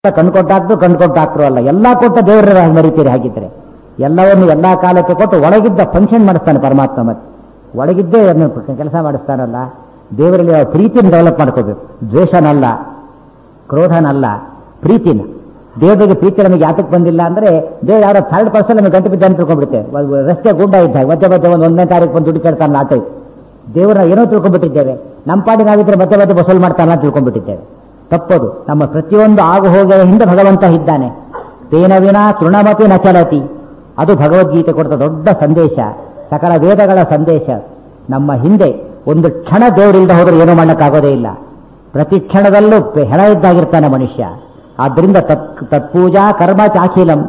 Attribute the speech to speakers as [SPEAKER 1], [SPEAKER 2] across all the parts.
[SPEAKER 1] ಕಣ್ಣು ಕೊಟ್ಟಾಕ್ತು ಕಣ್ಣು ಕೊಟ್ಟಾಕ್ರು ಅಲ್ಲ ಎಲ್ಲ ಕೊಟ್ಟ ದೇವರ ಮರಿತೀರಿ ಹಾಗಿದ್ರೆ ಎಲ್ಲವನ್ನು ಎಲ್ಲಾ ಕಾಲಕ್ಕೆ ಕೊಟ್ಟು ಒಳಗಿದ್ದ ಫಂಕ್ಷನ್ ಮಾಡಿಸ್ತಾನೆ ಪರಮಾತ್ಮ ಮತ್ತೆ ಒಳಗಿದ್ದೇ ಅದನ್ನು ಕೆಲಸ ಮಾಡಿಸ್ತಾನಲ್ಲ ದೇವರಲ್ಲಿ ಆ ಪ್ರೀತಿಯನ್ನು ಡೆವಲಪ್ ಮಾಡ್ಕೋಬೇಕು ದ್ವೇಷನಲ್ಲ ಕ್ರೋಧನಲ್ಲ ಪ್ರೀತಿನ ದೇವರಿಗೆ ಪ್ರೀತಿ ನಮಗೆ ಯಾತಕ್ಕೆ ಬಂದಿಲ್ಲ ಅಂದ್ರೆ ದೇವ್ರು ಯಾರೋ ಥರ್ಡ್ ಪರ್ಸನ್ ನಮಗೆ ಗಂಟು ಬಿದ್ದ ಅಂತ ತಿಳ್ಕೊಂಡ್ಬಿಡ್ತೇವೆ ಒಂದು ರಸ್ತೆ ಗುಂಡ ಇದ್ದಾಗ ಮಧ್ಯ ಮಧ್ಯ ಒಂದು ಒಂದನೇ ತಾರೀಕು ಬಂದು ದುಡ್ಡು ಕೇಳ್ತಾನಲ್ಲ ಆ ಟೈಪ್ ದೇವರನ್ನ ಏನೋ ತಿಳ್ಕೊಂಡ್ಬಿಟ್ಟಿದ್ದೇವೆ ನಮ್ಮ ಪಾಡಿ ನಾವಿದ್ರೆ ಮಧ್ಯ ಮಧ್ಯ ವಸೂಲು ಮಾಡ್ತಾನ ಅಂತ ತಿಳ್ಕೊಂಡ್ಬಿಟ್ಟಿದ್ದೇವೆ ತಪ್ಪದು ನಮ್ಮ ಪ್ರತಿಯೊಂದು ಆಗು ಹೋಗುವ ಹಿಂದೆ ಭಗವಂತ ಇದ್ದಾನೆ ತೇನ ವಿನ ತೃಣಮತಿ ನ ಚಲತಿ ಅದು ಭಗವದ್ಗೀತೆ ಕೊಡ್ತ ದೊಡ್ಡ ಸಂದೇಶ ಸಕಲ ವೇದಗಳ ಸಂದೇಶ ನಮ್ಮ ಹಿಂದೆ ಒಂದು ಕ್ಷಣ ದೇವರಿಲ್ಲದೆ ಹೋದ್ರೆ ಏನೂ ಮಾಡಕ್ಕಾಗೋದೇ ಇಲ್ಲ ಪ್ರತಿ ಕ್ಷಣದಲ್ಲೂ ಪೆ- ಹೆಣ ಇದ್ದಾಗಿರ್ತಾನೆ ಮನುಷ್ಯ ಆದ್ದರಿಂದ ತತ್ ತತ್ಪೂಜಾ ಕರ್ಮ ಚಾಖಿಲಂ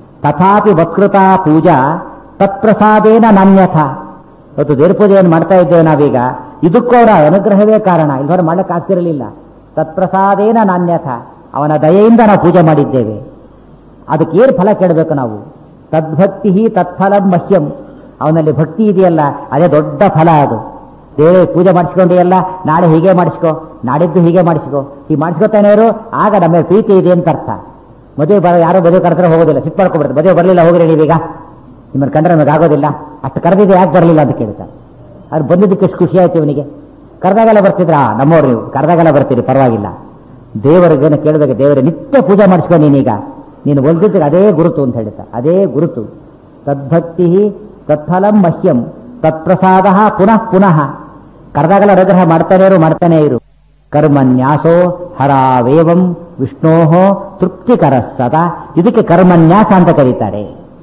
[SPEAKER 1] ತಥಾಪಿ ವಕ್ೃತ ಪೂಜಾ ತತ್ಪ್ರಸಾದೇನ ನಾನ್ಯಥ ಇವತ್ತು ದೇವ್ರ ಪೂಜೆಯನ್ನು ಮಾಡ್ತಾ ಇದ್ದೇವೆ ನಾವೀಗ ಇದಕ್ಕೂ ಅವರ ಅನುಗ್ರಹವೇ ಕಾರಣ ಇಲ್ವರ ಮಾಡಕ್ಕಾಗ್ತಿರಲಿಲ್ಲ ತತ್ಪ್ರಸಾದೇನ ನಾನ್ಯಥ ಅವನ ದಯೆಯಿಂದ ನಾವು ಪೂಜೆ ಮಾಡಿದ್ದೇವೆ ಅದಕ್ಕೆ ಏನು ಫಲ ಕೇಳಬೇಕು ನಾವು ತದ್ಭಕ್ತಿ ತತ್ಫಲಂ ಮಹ್ಯಂ ಅವನಲ್ಲಿ ಭಕ್ತಿ ಇದೆಯಲ್ಲ ಅದೇ ದೊಡ್ಡ ಫಲ ಅದು ದೇವರೇ ಪೂಜೆ ಮಾಡಿಸ್ಕೊಂಡಿಯಲ್ಲ ನಾಳೆ ಹೀಗೆ ಮಾಡಿಸ್ಕೋ ನಾಡಿದ್ದು ಹೀಗೆ ಮಾಡಿಸ್ಕೋ ಹೀಗೆ ಮಾಡಿಸ್ಕೊತಾನೆ ಇರು ಆಗ ನಮ್ಮ ಮೇಲೆ ಪ್ರೀತಿ ಇದೆ ಅಂತ ಅರ್ಥ ಮದುವೆ ಬರ ಯಾರೋ ಮದುವೆ ಕರೆದ್ರೆ ಹೋಗೋದಿಲ್ಲ ಸಿಟ್ಟು ಮಾಡ್ಕೊಬಿಡ್ತಾರೆ ಮದುವೆ ಬರಲಿಲ್ಲ ಹೋಗ್ರಿ ನೀವೀಗ ನಿಮ್ಮನ್ನು ಕಂಡ್ರೆ ನಮಗೆ ಆಗೋದಿಲ್ಲ ಅಷ್ಟು ಕರೆದಿದೆ ಯಾಕೆ ಬರಲಿಲ್ಲ ಅಂತ ಕೇಳ್ತಾರೆ ಅದು ಬಂದಿದ್ದಕ್ಕೆ ಎಷ್ಟು ಖುಷಿ ಆಯ್ತು ಇವನಿಗೆ ಕರೆದಾಗೆಲ್ಲ ಬರ್ತಿದ್ರಾ ನಮ್ಮವ್ರು ನೀವು ಕರೆದಾಗೆಲ್ಲ ಬರ್ತೀರಿ ಪರವಾಗಿಲ್ಲ ದೇವರಿಗೇನು ಕೇಳಬೇಕು ದೇವರೇ ನಿತ್ಯ ಪೂಜೆ ಮಾಡಿಸ್ಕೊ ನೀನೀಗ ನೀನು ಒಲ್ದಿದ್ದಕ್ಕೆ ಅದೇ ಗುರುತು ಅಂತ ಹೇಳ್ತಾ ಅದೇ ಗುರುತು ತದ್ಭಕ್ತಿ ತತ್ಫಲಂ ಮಹ್ಯಂ ತತ್ಪ್ರಸಾದ ಪುನಃ ಪುನಃ ಕರೆದಾಗಲ ಅನುಗ್ರಹ ಮಾಡ್ತಾನೆ ಇರು ಮಾಡ್ತಾನೆ ಇರು ಕರ್ಮನ್ಯಾಸೋ ಹರಾವೇವಂ ವಿಷ್ಣೋಹೋ ತೃಪ್ತಿಕರ ಸದಾ ಇದಕ್ಕೆ ಕರ್ಮನ್ಯಾಸ ಅಂತ ಕರೀತಾರೆ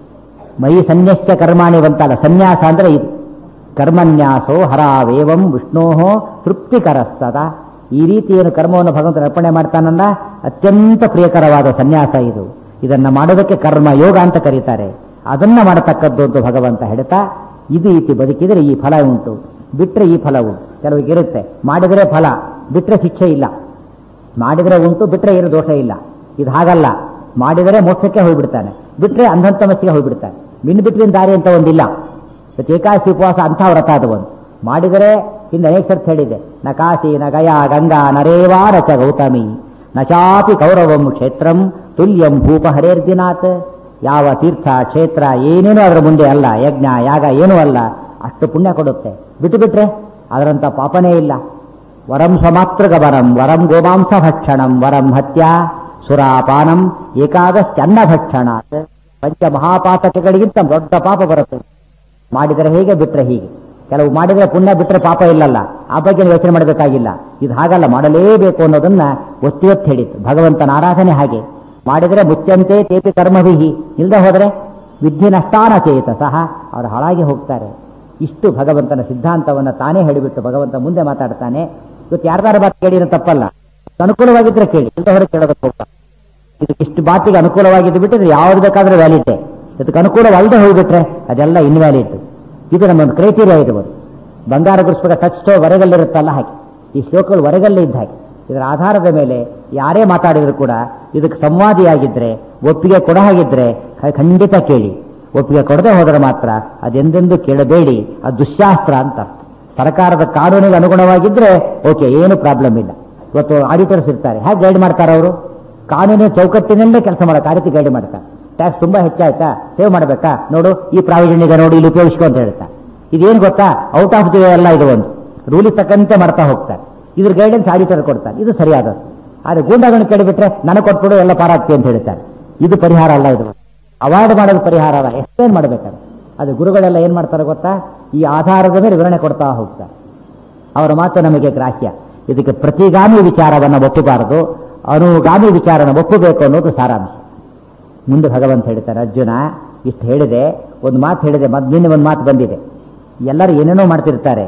[SPEAKER 1] ಮೈ ಸನ್ಯಸ್ಯ ಕರ್ಮಾಣಿ ಬಂತಲ್ಲ ಸನ್ಯಾಸ ಅಂದ್ರೆ ಇದು ಕರ್ಮನ್ಯಾಸೋ ಹರಾವೇವಂ ವಿಷ್ಣೋಹೋ ತೃಪ್ತಿಕರ ಸದಾ ಈ ರೀತಿ ಏನು ಕರ್ಮವನ್ನು ಭಗವಂತ ಅರ್ಪಣೆ ಮಾಡ್ತಾನಲ್ಲ ಅತ್ಯಂತ ಪ್ರಿಯಕರವಾದ ಸನ್ಯಾಸ ಇದು ಇದನ್ನ ಮಾಡೋದಕ್ಕೆ ಕರ್ಮ ಯೋಗ ಅಂತ ಕರೀತಾರೆ ಅದನ್ನ ಮಾಡತಕ್ಕದ್ದು ಅಂತ ಭಗವಂತ ಹೇಳ್ತಾ ಇದು ರೀತಿ ಬದುಕಿದರೆ ಈ ಫಲ ಉಂಟು ಬಿಟ್ರೆ ಈ ಫಲ ಉಂಟು ಕೆಲವಿಗೆ ಇರುತ್ತೆ ಮಾಡಿದರೆ ಫಲ ಬಿಟ್ರೆ ಶಿಕ್ಷೆ ಇಲ್ಲ ಮಾಡಿದರೆ ಉಂಟು ಬಿಟ್ರೆ ಏನು ದೋಷ ಇಲ್ಲ ಇದು ಹಾಗಲ್ಲ ಮಾಡಿದರೆ ಮೋಕ್ಷಕ್ಕೆ ಹೋಗ್ಬಿಡ್ತಾನೆ ಬಿಟ್ರೆ ಅಂಧಂತಮಸ್ಸಿಗೆ ಹೋಗ್ಬಿಡ್ತಾನೆ ಮಿನ್ ಬಿಟ್ವಿನ ದಾರಿ ಅಂತ ಒಂದಿಲ್ಲ ಇವತ್ತು ಏಕಾದಶಿ ಉಪವಾಸ ಅಂಥ ವ್ರತ ಅದು ಒಂದು ಮಾಡಿದರೆ ಹಿಂದೆ ಅನೇಕ ಸರ್ತಿ ಹೇಳಿದೆ ನ ಕಾಶಿ ನ ಗಯಾ ಗಂಗಾ ನರೇವಾ ರಚ ಗೌತಮಿ ನ ಚಾಪಿ ಕೌರವಂ ಕ್ಷೇತ್ರಂ ತುಲ್ಯಂ ಭೂಪ ಹರೇರ್ದಿನಾಥ್ ಯಾವ ತೀರ್ಥ ಕ್ಷೇತ್ರ ಏನೇನೂ ಅದರ ಮುಂದೆ ಅಲ್ಲ ಯಜ್ಞ ಯಾಗ ಏನೂ ಅಲ್ಲ ಅಷ್ಟು ಪುಣ್ಯ ಕೊಡುತ್ತೆ ಬಿಟ್ಟು ಬಿಟ್ರೆ ಅದರಂತ ಪಾಪನೇ ಇಲ್ಲ ವರಂ ಸ್ವಮಾತೃಗ ವರಂ ವರಂ ಗೋಮಾಂಸ ಭಕ್ಷಣಂ ವರಂ ಹತ್ಯಾ ಸುರಾಪಾನಂ ಏಕಾದಶ್ಚನ್ನ ಭಕ್ಷಣಾತ್ ಪಂಚ ಮಹಾಪಾತಕಗಳಿಗಿಂತ ದೊಡ್ಡ ಪಾಪ ಬರುತ್ತೆ ಮಾಡಿದರೆ ಹೇಗೆ ಬಿಟ್ರೆ ಹೀಗೆ ಕೆಲವು ಮಾಡಿದರೆ ಪುಣ್ಯ ಬಿಟ್ರೆ ಪಾಪ ಇಲ್ಲಲ್ಲ ಆ ಬಗ್ಗೆ ನೀವು ಯೋಚನೆ ಮಾಡಬೇಕಾಗಿಲ್ಲ ಇದು ಹಾಗಲ್ಲ ಮಾಡಲೇಬೇಕು ಅನ್ನೋದನ್ನ ಒತ್ತಿ ಒತ್ತಿ ಹೇಳಿತ್ತು ಭಗವಂತನ ಆರಾಧನೆ ಹಾಗೆ ಮಾಡಿದರೆ ಮುಚ್ಚಂತೆ ತೇಪಿ ಕರ್ಮವಿಹಿ ಇಲ್ಲದೆ ಹೋದರೆ ವಿದ್ಯೆ ನಷ್ಟಾನ ಚೇತ ಸಹ ಅವರು ಹಾಳಾಗಿ ಹೋಗ್ತಾರೆ ಇಷ್ಟು ಭಗವಂತನ ಸಿದ್ಧಾಂತವನ್ನು ತಾನೇ ಹೇಳಿಬಿಟ್ಟು ಭಗವಂತ ಮುಂದೆ ಮಾತಾಡ್ತಾನೆ ಇವತ್ತು ಯಾರ್ದಾರ ಮಾತು ಕೇಳಿರೋ ತಪ್ಪಲ್ಲ ಅನುಕೂಲವಾಗಿದ್ರೆ ಕೇಳಿ ಇಲ್ಲದೆ ಹೊರಗೆ ಕೇಳೋದಕ್ಕೆ ಹೋಗ್ತಾರೆ ಇದಕ್ಕೆ ಇಷ್ಟು ಮಾತಿಗೆ ಅನುಕೂಲವಾಗಿದ್ದು ಬಿಟ್ಟರೆ ಯಾವ್ದು ಬೇಕಾದ್ರೆ ವ್ಯಾಲಿಡ್ ಇದಕ್ಕೆ ಅನುಕೂಲವಲ್ಲದೆ ಹೋಗ್ಬಿಟ್ರೆ ಅದೆಲ್ಲ ಇನ್ವ್ಯಾಲಿಡ್ ಇದು ನಮ್ಮ ಒಂದು ಕ್ರೈಟೀರಿಯಾ ಇದು ಒಂದು ಬಂಗಾರ ಗುರುಸ್ಬೇಕ ಟಚ್ ಸ್ಟೋ ಹೊರಗಲ್ಲಿರುತ್ತಲ್ಲ ಹಾಗೆ ಈ ಶ್ಲೋಕಗಳು ಹೊರಗಲ್ಲೇ ಇದ್ದ ಹಾಗೆ ಇದರ ಆಧಾರದ ಮೇಲೆ ಯಾರೇ ಮಾತಾಡಿದ್ರು ಕೂಡ ಇದಕ್ಕೆ ಸಂವಾದಿಯಾಗಿದ್ರೆ ಒಪ್ಪಿಗೆ ಕೊಡ ಹಾಗಿದ್ರೆ ಖ- ಖಂಡಿತ ಕೇಳಿ ಒಪ್ಪಿಗೆ ಕೊಡದೆ ಹೋದರೆ ಮಾತ್ರ ಅದೆಂದೆಂದು ಕೇಳಬೇಡಿ ಅದು ದುಶ್ಯಾಸ್ತ್ರ ಅಂತ ಅರ್ಥ. ಸರ್ಕಾರದ ಕಾನೂನಿಗೆ ಅನುಗುಣವಾಗಿದ್ರೆ ಓಕೆ ಏನು ಪ್ರಾಬ್ಲಮ್ ಇಲ್ಲ ಇವತ್ತು ಆಡಿಟರ್ಸ್ ಇರ್ತಾರೆ ಹೇಗೆ ಗೈಡ್ ಮಾಡ್ತಾರೆ ಅವರು ಕಾನೂನಿನ ಚೌಕಟ್ಟಿನಲ್ಲೇ ಕೆಲಸ ಮಾಡಕ್ಕೆ ಆ ರೀತಿ ಗೈಡ್ ಮಾಡ್ತಾರೆ ಟ್ಯಾಕ್ಸ್ ತುಂಬಾ ಹೆಚ್ಚಾಯ್ತಾ ಸೇವ್ ಮಾಡಬೇಕಾ ನೋಡು ಈ ಪ್ರಾವಿಷನ್ ಇದೆ ನೋಡಿ ಇಲ್ಲಿ ಉಪಯೋಗಿಸ್ಕೊ ಅಂತ ಹೇಳ್ತಾ ಇದೇನು ಗೊತ್ತಾ ಔಟ್ ಆಫ್ ದಿ ಎಲ್ಲ ಇದು ಒಂದು ರೂಲಿಗೆ ತಕ್ಕಂತೆ ಮಾಡ್ತಾ ಹೋಗ್ತಾರೆ ಇದ್ರ ಗೈಡೆನ್ಸ್ ಆಡಿಟರ್ ಕೊಡ್ತಾರೆ ಇದು ಸರಿಯಾದದ್ದು ಆದ್ರೆ ಗೂಂಡಾಗಳನ್ನು ಕೇಳಿಬಿಟ್ರೆ ನನಗೆ ಕೊಟ್ಬಿಡು ಎಲ್ಲ ಪಾರಾಗ್ತಿ ಅಂತ ಹೇಳ್ತಾರೆ ಇದು ಪರಿಹಾರ ಅಲ್ಲ ಇದು ಅವಾಯ್ಡ್ ಮಾಡೋದು ಪರಿಹಾರ ಅಲ್ಲ ಎಕ್ಸ್ಪ್ಲೇನ್ ಮಾಡಬೇಕಾದ್ರೆ ಅದು ಗುರುಗಳೆಲ್ಲ ಏನ್ ಮಾಡ್ತಾರೆ ಗೊತ್ತಾ ಈ ಆಧಾರದ ಮೇಲೆ ವಿವರಣೆ ಕೊಡ್ತಾ ಹೋಗ್ತಾರೆ ಅವರ ಮಾತು ನಮಗೆ ಗ್ರಾಹ್ಯ ಇದಕ್ಕೆ ಪ್ರತಿಗಾಮಿ ವಿಚಾರವನ್ನು ಒಪ್ಪಬಾರದು ಅನುಗಾಮಿ ವಿಚಾರನ ಒಪ್ಪಬೇಕು ಅನ್ನೋದು ಸಾರಾಂಶ ಮುಂದೆ ಭಗವಂತ ಹೇಳ್ತಾರೆ ಅರ್ಜುನ ಇಷ್ಟು ಹೇಳಿದೆ ಒಂದು ಮಾತು ಹೇಳಿದೆ ಮೊದಲಿನ ಒಂದು ಮಾತು ಬಂದಿದೆ ಎಲ್ಲರೂ ಏನೇನೋ ಮಾಡ್ತಿರ್ತಾರೆ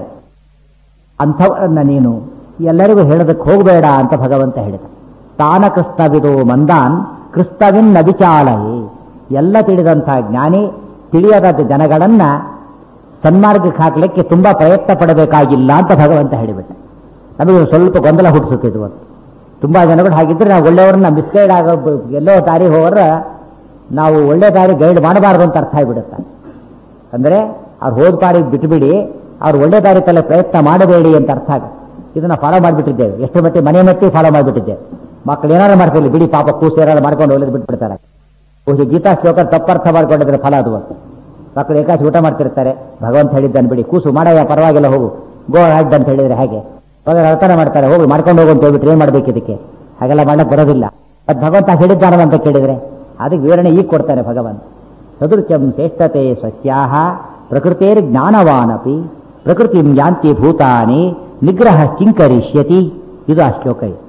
[SPEAKER 1] ಅಂಥವರನ್ನ ನೀನು ಎಲ್ಲರಿಗೂ ಹೇಳೋದಕ್ಕೆ ಹೋಗಬೇಡ ಅಂತ ಭಗವಂತ ಹೇಳಿದ ತಾನ ಕೃಷ್ಣವಿದು ಮಂದಾನ್ ಕೃಷ್ಣವಿನ್ ನಬಿಚಾಲಯೇ ಎಲ್ಲ ತಿಳಿದಂತಹ ಜ್ಞಾನಿ ತಿಳಿಯದ ಜನಗಳನ್ನ ಸನ್ಮಾರ್ಗಕ್ಕೆ ಹಾಕಲಿಕ್ಕೆ ತುಂಬಾ ಪ್ರಯತ್ನ ಪಡಬೇಕಾಗಿಲ್ಲ ಅಂತ ಭಗವಂತ ಹೇಳಿಬಿಟ್ಟ ನಮಗೆ ಒಂದು ಸ್ವಲ್ಪ ಗೊಂದಲ ಹುಟ್ಟಿಸುತ್ತಿದ್ವು ಅದು ತುಂಬಾ ಜನಗಳು ಹಾಗಿದ್ರೆ ನಾವು ಒಳ್ಳೆಯವ್ರನ್ನ ಮಿಸ್ಗೈಡ್ ಆಗೋ ಎಲ್ಲೋ ದಾರಿ ಹೋದ್ರ ನಾವು ಒಳ್ಳೆ ದಾರಿ ಗೈಡ್ ಮಾಡಬಾರದು ಅಂತ ಅರ್ಥ ಆಗಿಬಿಡುತ್ತೆ ಅಂದ್ರೆ ಅವ್ರು ಹೋದ ದಾರಿ ಬಿಟ್ಟುಬಿಡಿ ಅವ್ರು ಒಳ್ಳೆ ದಾರಿ ತಲೆ ಪ್ರಯತ್ನ ಮಾಡಬೇಡಿ ಅಂತ ಅರ್ಥ ಆಗುತ್ತೆ ಇದನ್ನ ಫಾಲೋ ಮಾಡಿಬಿಟ್ಟಿದ್ದೇವೆ ಎಷ್ಟು ಮಟ್ಟಿಗೆ ಮನೆ ಮಟ್ಟಿ ಫಾಲೋ ಮಾಡಿಬಿಟ್ಟಿದ್ದೇವೆ ಮಕ್ಕಳು ಏನಾರು ಮಾಡ್ತಿರ್ಲಿ ಬಿಡಿ ಪಾಪ ಕೂಸು ಏನಾರು ಮಾಡ್ಕೊಂಡು ಹೋಗ್ಲಿದ್ದು ಬಿಟ್ಬಿಡ್ತಾರೆ ಬಹುಶಃ ಗೀತಾ ಶ್ಲೋಕ ತಪ್ಪರ್ಥ ಮಾಡ್ಕೊಂಡಿದ್ರೆ ಫಲ ಅದು ಅಂತ ಮಕ್ಕಳು ಏಕಾಶಿ ಊಟ ಮಾಡ್ತಿರ್ತಾರೆ ಭಗವಂತ ಹೇಳಿದ್ದಾನೆ ಬಿಡಿ ಕೂಸು ಮಾಡಯ್ಯ ಪರವಾಗಿಲ್ಲ ಹೋಗು ಗೋ ಅಡ್ಡ ಅಂತ ಹೇಳಿದ್ರೆ ಹಾಗೆ ಅವಾಗ ಅರ್ಥನೆ ಮಾಡ್ತಾರೆ ಹೋಗಿ ಮಾಡ್ಕೊಂಡು ಹೋಗು ಅಂತ ಹೇಳ್ಬಿಟ್ಟು ಏನ್ ಮಾಡ್ಬೇಕು ಇದಕ್ಕೆ ಹಾಗೆಲ್ಲ ಮಾಡಕ್ ಬರೋದಿಲ್ಲ ಅದು ಭಗವಂತ ಹೇಳಿದ್ದಾನ ಅಂತ ಕೇಳಿದ್ರೆ ಅದಕ್ಕೆ ವಿವರಣೆ ಈಗ ಕೊಡ್ತಾನೆ ಭಗವಂತ ಸದೃಶಂ ಶ್ರೇಷ್ಠತೆ ಸಸ್ಯಾಹ ಪ್ರಕೃತೇರ್ ಜ್ಞಾನವಾನಪಿ ಪ್ರಕೃತಿ ಯಾಂತಿ ಭೂತಾನಿ ನಿಗ್ರಹ ಕಿಂಕರಿಷ್ಯತಿ ಇದು ಆ ಶ್ಲೋಕ ಇದು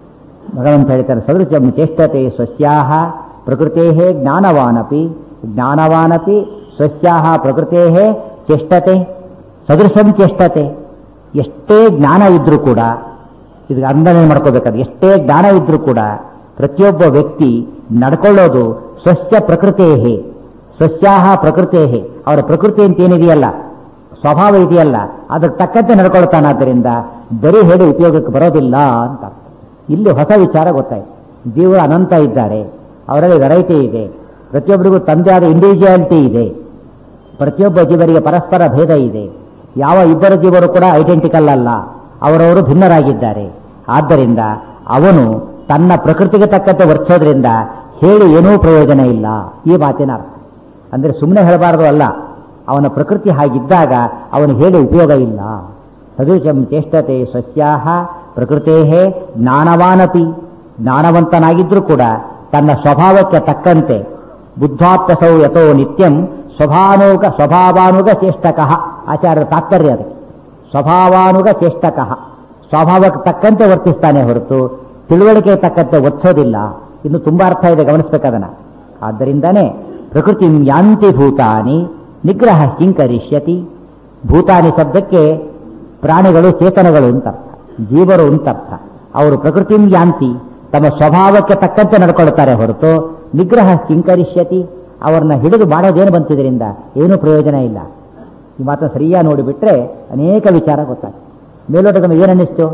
[SPEAKER 1] ಭಗವಂತ ಹೇಳ್ತಾರೆ ಸದೃಶಂ ಚೇಷ್ಟತೆ ಸ್ವಸ್ಯಾಹ ಪ್ರಕೃತೇ ಜ್ಞಾನವಾನಪಿ ಜ್ಞಾನವಾನಪಿ ಸ್ವಸ್ಯಾಹ ಪ್ರಕೃತೇ ಚೇಷ್ಟತೆ ಸದೃಶಂ ಚೇಷ್ಟತೆ ಎಷ್ಟೇ ಜ್ಞಾನ ಇದ್ರೂ ಕೂಡ ಇದಕ್ಕೆ ಅಂದನೆ ಮಾಡ್ಕೋಬೇಕಾದ್ರೆ ಎಷ್ಟೇ ಜ್ಞಾನ ಇದ್ರೂ ಕೂಡ ಪ್ರತಿಯೊಬ್ಬ ವ್ಯಕ್ತಿ ನಡ್ಕೊಳ್ಳೋದು ಸ್ವಸ್ಯ ಪ್ರಕೃತೇ ಸ್ವಸ್ಯಾಹ ಪ್ರಕೃತೇ ಅವರ ಪ್ರಕೃತಿ ಅಂತ ಏನಿದೆಯಲ್ಲ ಸ್ವಭಾವ ಇದೆಯಲ್ಲ ಅದಕ್ಕೆ ತಕ್ಕಂತೆ ನಡ್ಕೊಳ್ತಾನಾದ್ದರಿಂದ ಬರೀ ಹೇಳಿ ಉಪಯೋಗಕ್ಕೆ ಬರೋದಿಲ್ಲ ಅಂತ ಅರ್ಥ. ಇಲ್ಲಿ ಹೊಸ ವಿಚಾರ ಗೊತ್ತಾಯ್ತು ಜೀವರು ಅನಂತ ಇದ್ದಾರೆ ಅವರಲ್ಲಿ ವೆರೈಟಿ ಇದೆ ಪ್ರತಿಯೊಬ್ಬರಿಗೂ ತಂದೆ ಆದ ಇಂಡಿವಿಜುವಾಲಿಟಿ ಇದೆ ಪ್ರತಿಯೊಬ್ಬ ಜೀವರಿಗೆ ಪರಸ್ಪರ ಭೇದ ಇದೆ ಯಾವ ಇಬ್ಬರು ಜೀವರು ಕೂಡ ಐಡೆಂಟಿಕಲ್ ಅಲ್ಲ ಅವರವರು ಭಿನ್ನರಾಗಿದ್ದಾರೆ ಆದ್ದರಿಂದ ಅವನು ತನ್ನ ಪ್ರಕೃತಿಗೆ ತಕ್ಕಂತೆ ವರ್ತಿಸೋದ್ರಿಂದ ಹೇಳಿ ಏನೂ ಪ್ರಯೋಜನ ಇಲ್ಲ ಈ ಮಾತಿನ ಅರ್ಥ ಅಂದ್ರೆ ಸುಮ್ಮನೆ ಹೇಳಬಾರದು ಅಲ್ಲ ಅವನ ಪ್ರಕೃತಿ ಹಾಗಿದ್ದಾಗ ಅವನು ಹೇಳಿ ಉಪಯೋಗ ಇಲ್ಲ ಸದೃಶಂ ಚೇಷ್ಟತೆ ಸಸ್ಯಾಹ ಪ್ರಕೃತೇ ಜ್ಞಾನವಾನಪಿ ಜ್ಞಾನವಂತನಾಗಿದ್ರೂ ಕೂಡ ತನ್ನ ಸ್ವಭಾವಕ್ಕೆ ತಕ್ಕಂತೆ ಬುದ್ಧಾತ್ಮಸೌ ಯಥೋ ನಿತ್ಯಂ ಸ್ವಭಾನುಗ ಸ್ವಭಾವಾನುಗ ಚೇಷ್ಟಕಃ ಆಚಾರ್ಯರ ತಾತ್ಪರ್ಯ ಅದಕ್ಕೆ ಸ್ವಭಾವಾನುಗ ಚೇಷ್ಟಕಃ ಸ್ವಭಾವಕ್ಕೆ ತಕ್ಕಂತೆ ವರ್ತಿಸ್ತಾನೆ ಹೊರತು ತಿಳುವಳಿಕೆ ತಕ್ಕಂತೆ ಒತ್ಸೋದಿಲ್ಲ ಇನ್ನು ತುಂಬಾ ಅರ್ಥ ಇದೆ ಗಮನಿಸಬೇಕದನ್ನ ಆದ್ದರಿಂದನೇ ಪ್ರಕೃತಿ ಯಾಂತಿ ಭೂತಾನಿ ನಿಗ್ರಹ ಕಿಂಕರಿಷ್ಯತಿ ಭೂತಾನಿ ಶಬ್ದಕ್ಕೆ ಪ್ರಾಣಿಗಳು ಚೇತನಗಳು ಅಂತ ಅರ್ಥ ಜೀವರು ಅಂತ ಅರ್ಥ ಅವರು ಪ್ರಕೃತಿ ಯಾಂತಿ ತಮ್ಮ ಸ್ವಭಾವಕ್ಕೆ ತಕ್ಕಂತೆ ನಡ್ಕೊಳ್ತಾರೆ ಹೊರತು ನಿಗ್ರಹ ಕಿಂಕರಿಷ್ಯತಿ ಅವರನ್ನ ಹಿಡಿದು ಮಾಡೋದೇನು ಬಂತಿದ್ರಿಂದ ಏನೂ ಪ್ರಯೋಜನ ಇಲ್ಲ ಈ ಮಾತನ್ನು ಸರಿಯಾಗಿ ನೋಡಿಬಿಟ್ರೆ ಅನೇಕ ವಿಚಾರ ಗೊತ್ತಾಗ್ತದೆ ಮೇಲೋಟದ ಏನನ್ನಿಸ್ತು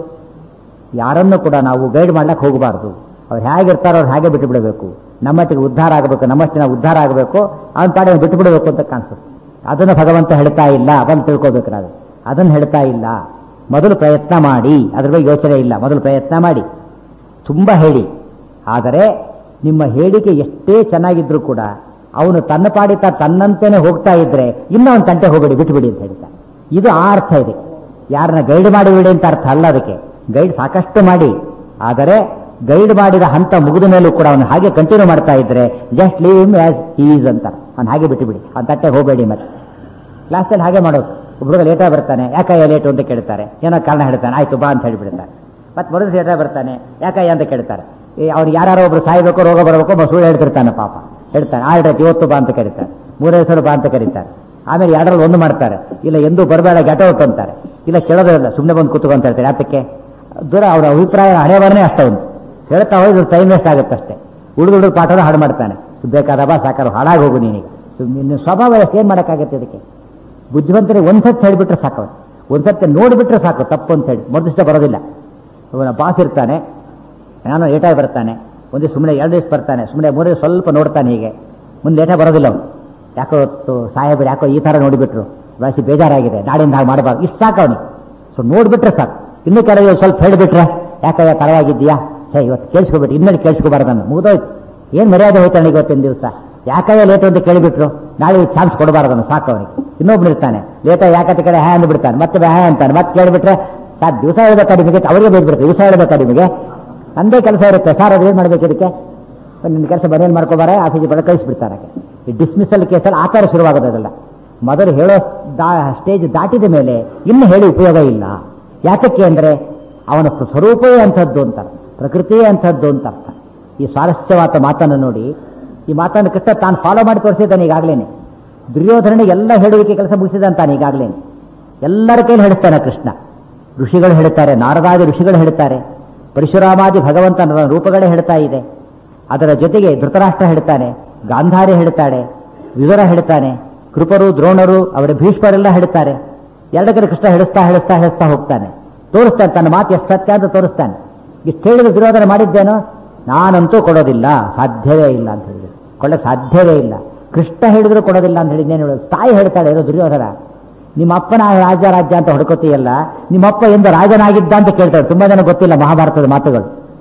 [SPEAKER 1] ಯಾರನ್ನು ಕೂಡ ನಾವು ಗೈಡ್ ಮಾಡ್ಲಿಕ್ಕೆ ಹೋಗಬಾರ್ದು ಅವ್ರು ಹೇಗಿರ್ತಾರೋ ಅವ್ರು ಹಾಗೆ ಬಿಟ್ಟು ಬಿಡಬೇಕು ನಮ್ಮಟ್ಟಿಗೆ ಉದ್ಧಾರ ಆಗಬೇಕು ನಮ್ಮಷ್ಟಿನ ಉದ್ಧಾರ ಆಗಬೇಕು ಅವನ ಪಾಡಿಗೆ ಬಿಟ್ಟು ಬಿಡಬೇಕು ಅಂತ ಕಾಣಿಸುತ್ತೆ ಅದನ್ನು ಭಗವಂತ ಹೇಳ್ತಾ ಇಲ್ಲ ಅದನ್ನು ತಿಳ್ಕೋಬೇಕು ನಾವು ಅದನ್ನು ಹೇಳ್ತಾ ಇಲ್ಲ ಮೊದಲು ಪ್ರಯತ್ನ ಮಾಡಿ ಅದ್ರ ಬಗ್ಗೆ ಯೋಚನೆ ಇಲ್ಲ ಮೊದಲು ಪ್ರಯತ್ನ ಮಾಡಿ ತುಂಬ ಹೇಳಿ ಆದರೆ ನಿಮ್ಮ ಹೇಳಿಕೆ ಎಷ್ಟೇ ಚೆನ್ನಾಗಿದ್ರೂ ಕೂಡ ಅವನು ತನ್ನ ಪಾಡಿತ ತನ್ನಂತೆನೆ ಹೋಗ್ತಾ ಇದ್ರೆ ಇನ್ನೂ ಅವನ ತಂಟೆ ಹೋಗಬೇಡಿ ಬಿಟ್ಟುಬಿಡಿ ಅಂತ ಹೇಳ್ತಾನೆ ಇದು ಆ ಅರ್ಥ ಇದೆ ಯಾರನ್ನ ಗೈಡ್ ಮಾಡಿ ಬಿಡಿ ಅಂತ ಅರ್ಥ ಅಲ್ಲ ಅದಕ್ಕೆ ಗೈಡ್ ಸಾಕಷ್ಟು ಮಾಡಿ ಆದರೆ ಗೈಡ್ ಮಾಡಿದ ಹಂತ ಮುಗಿದ ಮೇಲೂ ಕೂಡ ಅವನು ಹಾಗೆ ಕಂಟಿನ್ಯೂ ಮಾಡ್ತಾ ಇದ್ರೆ just leave him as is ಅಂತ ಅವ್ನು ಹಾಗೆ ಬಿಟ್ಟುಬಿಡಿ ಅವ್ನ ತಟ್ಟೆ ಹೋಗಬೇಡಿ ಮತ್ತೆ ಕ್ಲಾಸಲ್ಲಿ ಹಾಗೆ ಮಾಡೋದು ಹುಡುಗ ಲೇಟಾಗಿ ಬರ್ತಾನೆ ಯಾಕಯ್ಯ ಲೇಟು ಅಂತ ಕೇಳ್ತಾರೆ ಏನೋ ಕಾರಣ ಹೇಳ್ತಾನೆ ಆಯ್ತು ಬಾ ಅಂತ ಹೇಳಿಬಿಡ್ತಾರೆ ಮತ್ತೆ ಮರುದಿವಸ ಲೇಟಾಗಿ ಬರ್ತಾನೆ ಯಾಕಯ್ಯ ಅಂತ ಕೇಳ್ತಾರೆ ಅವ್ರು ಯಾರು ಒಬ್ರು ಸಾಯ್ಬೇಕು ರೋಗ ಬರಬೇಕು ಒಬ್ಬ ಸುಳ್ಳು ಹೇಳ್ತಿರ್ತಾನೆ ಪಾಪ ಹೇಳ್ತಾನೆ ಆಲ್ರೆಡಿ ಇವತ್ತು ಬಾ ಅಂತ ಕರೀತಾರೆ ಮೂರನೇ ಸಲ ಬಾ ಅಂತ ಕರೀತಾರೆ ಆಮೇಲೆ ಎರಡರಲ್ಲಿ ಒಂದು ಮಾಡ್ತಾರೆ ಇಲ್ಲ ಎಂದು ಬರಬೇಡ ಗೆಟ ಹೊತ್ತು ಅಂತಾರೆ ಇಲ್ಲ ಕೇಳೋದಿಲ್ಲ ಸುಮ್ಮನೆ ಬಂದು ಕೂತ್ಕೊ ಅಂತ ಹೇಳ್ತಾರೆ ಯಾತಕ್ಕೆ ದೂರ ಅವರ ಅಭಿಪ್ರಾಯ ಹಣೆಬರನೇ ಅಷ್ಟೇ ಒಂದು ಹೇಳ್ತಾ ಹೋದ್ರೆ ಟೈಮ್ ವೇಸ್ಟ್ ಆಗುತ್ತೆ ಅಷ್ಟೇ ಉಳಿದು ಉಳಿದು ಪಾಠನ ಹಾಡು ಮಾಡ್ತಾನೆ ಬೇಕಾದ ಬಾ ಸಾಕಾರು ಹಾಳಾಗಿ ಹೋಗು ನೀನೀಗ ನಿನ್ನ ಸ್ವಭಾವ ಏನು ಮಾಡೋಕ್ಕಾಗತ್ತೆ ಇದಕ್ಕೆ ಬುದ್ಧಿವಂತರಿಗೆ ಒಂದ್ಸತಿ ಹೇಳಿಬಿಟ್ರೆ ಸಾಕು ಒಂದ್ಸತಿ ನೋಡಿಬಿಟ್ರೆ ಸಾಕು ತಪ್ಪು ಅಂತ ಹೇಳಿ ಮೊದಲಿಷ್ಟ ಬರೋದಿಲ್ಲ ಅವನ ಬಾಸ್ ಇರ್ತಾನೆ ನಾನು ಲೇಟಾಗಿ ಬರ್ತಾನೆ ಒಂದು ಸುಮ್ಮನೆ ಎರಡು ದಿವಸ ಬರ್ತಾನೆ ಸುಮ್ಮನೆ ಮೂರೇ ಸ್ವಲ್ಪ ನೋಡ್ತಾನೆ ಹೀಗೆ ಮುಂದೆ ಲೇಟಾಗಿ ಬರೋದಿಲ್ಲ ಅವನು ಯಾಕೋ ಇವತ್ತು ಸಾಹೇಬರು ಯಾಕೋ ಈ ಥರ ನೋಡಿಬಿಟ್ರು ವಯಸ್ಸು ಬೇಜಾರಾಗಿದೆ ನಾಡಿಂದ ಹಾಗೆ ಮಾಡಬಾರ್ದು ಇಷ್ಟು ಸಾಕು ಅವನಿಗೆ ಸೊ ನೋಡ್ಬಿಟ್ರೆ ಸಾಕು ಇನ್ನೂ ಕೆಲವು ಸ್ವಲ್ಪ ಹೇಳಿಬಿಟ್ರೆ ಯಾಕಯ್ಯ ತರವಾಗಿದ್ದೀಯಾ ಸೇ ಇವತ್ತು ಕೇಳಿಸ್ಕೊಬಿಟ್ಟು ಇನ್ನೇನು ಕೇಳಿಸ್ಕೋಬಾರ್ದು ನಾನು ಮುಗಿದೋಯ್ತು ಏನು ಮರ್ಯಾದೆ ಹೋಯ್ತಾನೆ ಇವತ್ತಿನ ದಿವಸ ಯಾಕಯ್ಯ ಲೇಟ್ ಅಂತ ಕೇಳಿಬಿಟ್ರು ನಾಳೆ ಚಾನ್ಸ್ ಕೊಡಬಾರ್ದನ್ನು ಸಾಕು ಅವನಿಗೆ ಇನ್ನೊಬ್ನು ಇರ್ತಾನೆ ಲೇಟ ಯಾಕತ್ತೆ ಕಡೆ ಹ್ಯಾ ಅಂದ್ಬಿಡ್ತಾನೆ ಮತ್ತೆ ಹ್ಯಾ ಅಂತಾನೆ ಮತ್ತೆ ಕೇಳಿಬಿಟ್ರೆ ಸಾರ್ ದಿವಸ ಹೇಳ್ಬೇಕಾ ನಿಮಗೆ ಅವರಿಗೆ ಬೇಯ್ಬಿಡ್ತಾರೆ ದಿವಸ ಹೇಳ್ಬೇಕಾ ನಿಮಗೆ ನಂದೇ ಕೆಲಸ ಇರುತ್ತೆ ಸರ್ ಅದು ಏನು ಮಾಡ್ಬೇಕು ಇದಕ್ಕೆ ನಿನ್ನ ಕೆಲಸ ಮನೇಲಿ ಮಾಡ್ಕೋಬಾರ ಆಫೀಸಿಗೆ ಬಡ ಕಳಿಸ್ಬಿಡ್ತಾರೆ ಈ ಡಿಸ್ಮಿಸಲ್ ಕೇಸಲ್ಲಿ ಆಚಾರ ಶುರುವಾಗೋದಲ್ಲ ಮೊದಲು ಹೇಳೋ ದಾ ಸ್ಟೇಜ್ ದಾಟಿದ ಮೇಲೆ ಇನ್ನು ಹೇಳಿ ಉಪಯೋಗ ಇಲ್ಲ ಯಾತಕ್ಕೆ ಅಂದರೆ ಅವನ ಸ್ವರೂಪವೇ ಅಂಥದ್ದು ಅಂತ ಪ್ರಕೃತಿಯೇ ಅಂಥದ್ದು ಅಂತ ಅರ್ಥ ಈ ಸ್ವಾರಸ್ಯವಾದ ಮಾತನ್ನು ನೋಡಿ ಈ ಮಾತನ್ನು ಕೃಷ್ಣ ತಾನು ಫಾಲೋ ಮಾಡಿ ತೋರಿಸಿದ್ದಾನೆ ಈಗಾಗಲೇನೆ ದುರ್ಯೋಧನ ಎಲ್ಲ ಹೇಳುವಿಕೆ ಕೆಲಸ ಮುಗಿಸಿದಂತಾನೆ ಈಗಾಗಲೇನೆ ಎಲ್ಲರ ಕೈಲಿ ಹೇಳ್ತಾನೆ ಕೃಷ್ಣ ಋಷಿಗಳು ಹೇಳ್ತಾರೆ ನಾರದಾದಿ ಋಷಿಗಳು ಹೇಳ್ತಾರೆ ಪರಶುರಾಮಾದಿ ಭಗವಂತನ ರೂಪಗಳೇ ಹೇಳ್ತಾ ಇದೆ ಅದರ ಜೊತೆಗೆ ಧೃತರಾಷ್ಟ್ರ ಹೇಳ್ತಾನೆ ಗಾಂಧಾರಿ ಹೇಳ್ತಾಳೆ ವಿವರ ಹೇಳ್ತಾನೆ ಕೃಪರು ದ್ರೋಣರು ಅವರ ಭೀಷ್ಮರೆಲ್ಲ ಹೇಳ್ತಾರೆ ಎರಡು ಕಡೆ ಕೃಷ್ಣ ಹೇಳಿಸ್ತಾ ಹೇಳಿಸ್ತಾ ಹೇಳಿಸ್ತಾ ಹೋಗ್ತಾನೆ ತೋರಿಸ್ತಾನೆ ತನ್ನ ಮಾತು ಎಷ್ಟು ಸತ್ಯ ಅಂತ ತೋರಿಸ್ತಾನೆ ಇಷ್ಟು ಹೇಳಿದ ದುರ್ಯೋಧನ ಮಾಡಿದ್ದೇನೋ ನಾನಂತೂ ಕೊಡೋದಿಲ್ಲ ಸಾಧ್ಯವೇ ಇಲ್ಲ ಅಂತ ಹೇಳಿದ್ರು ಕೊಳ್ಳಕ್ಕೆ ಸಾಧ್ಯವೇ ಇಲ್ಲ ಕೃಷ್ಣ ಹೇಳಿದ್ರು ಕೊಡೋದಿಲ್ಲ ಅಂತ ಹೇಳಿ ಇನ್ನೇನು ಹೇಳೋದು ತಾಯಿ ಹೇಳ್ತಾಳೆ ಏನೋ ದುರ್ಯೋಧನ ನಿಮ್ಮ ಅಪ್ಪನ ರಾಜ್ಯ ರಾಜ್ಯ ಅಂತ ಹೊಡ್ಕೋತೀಯಲ್ಲ ನಿಮ್ಮಪ್ಪ ಎಂದ ರಾಜನಾಗಿದ್ದ ಅಂತ ಕೇಳ್ತಾರೆ ತುಂಬಾ ಜನ ಗೊತ್ತಿಲ್ಲ ಮಹಾಭಾರತದ ಮಾತುಗಳು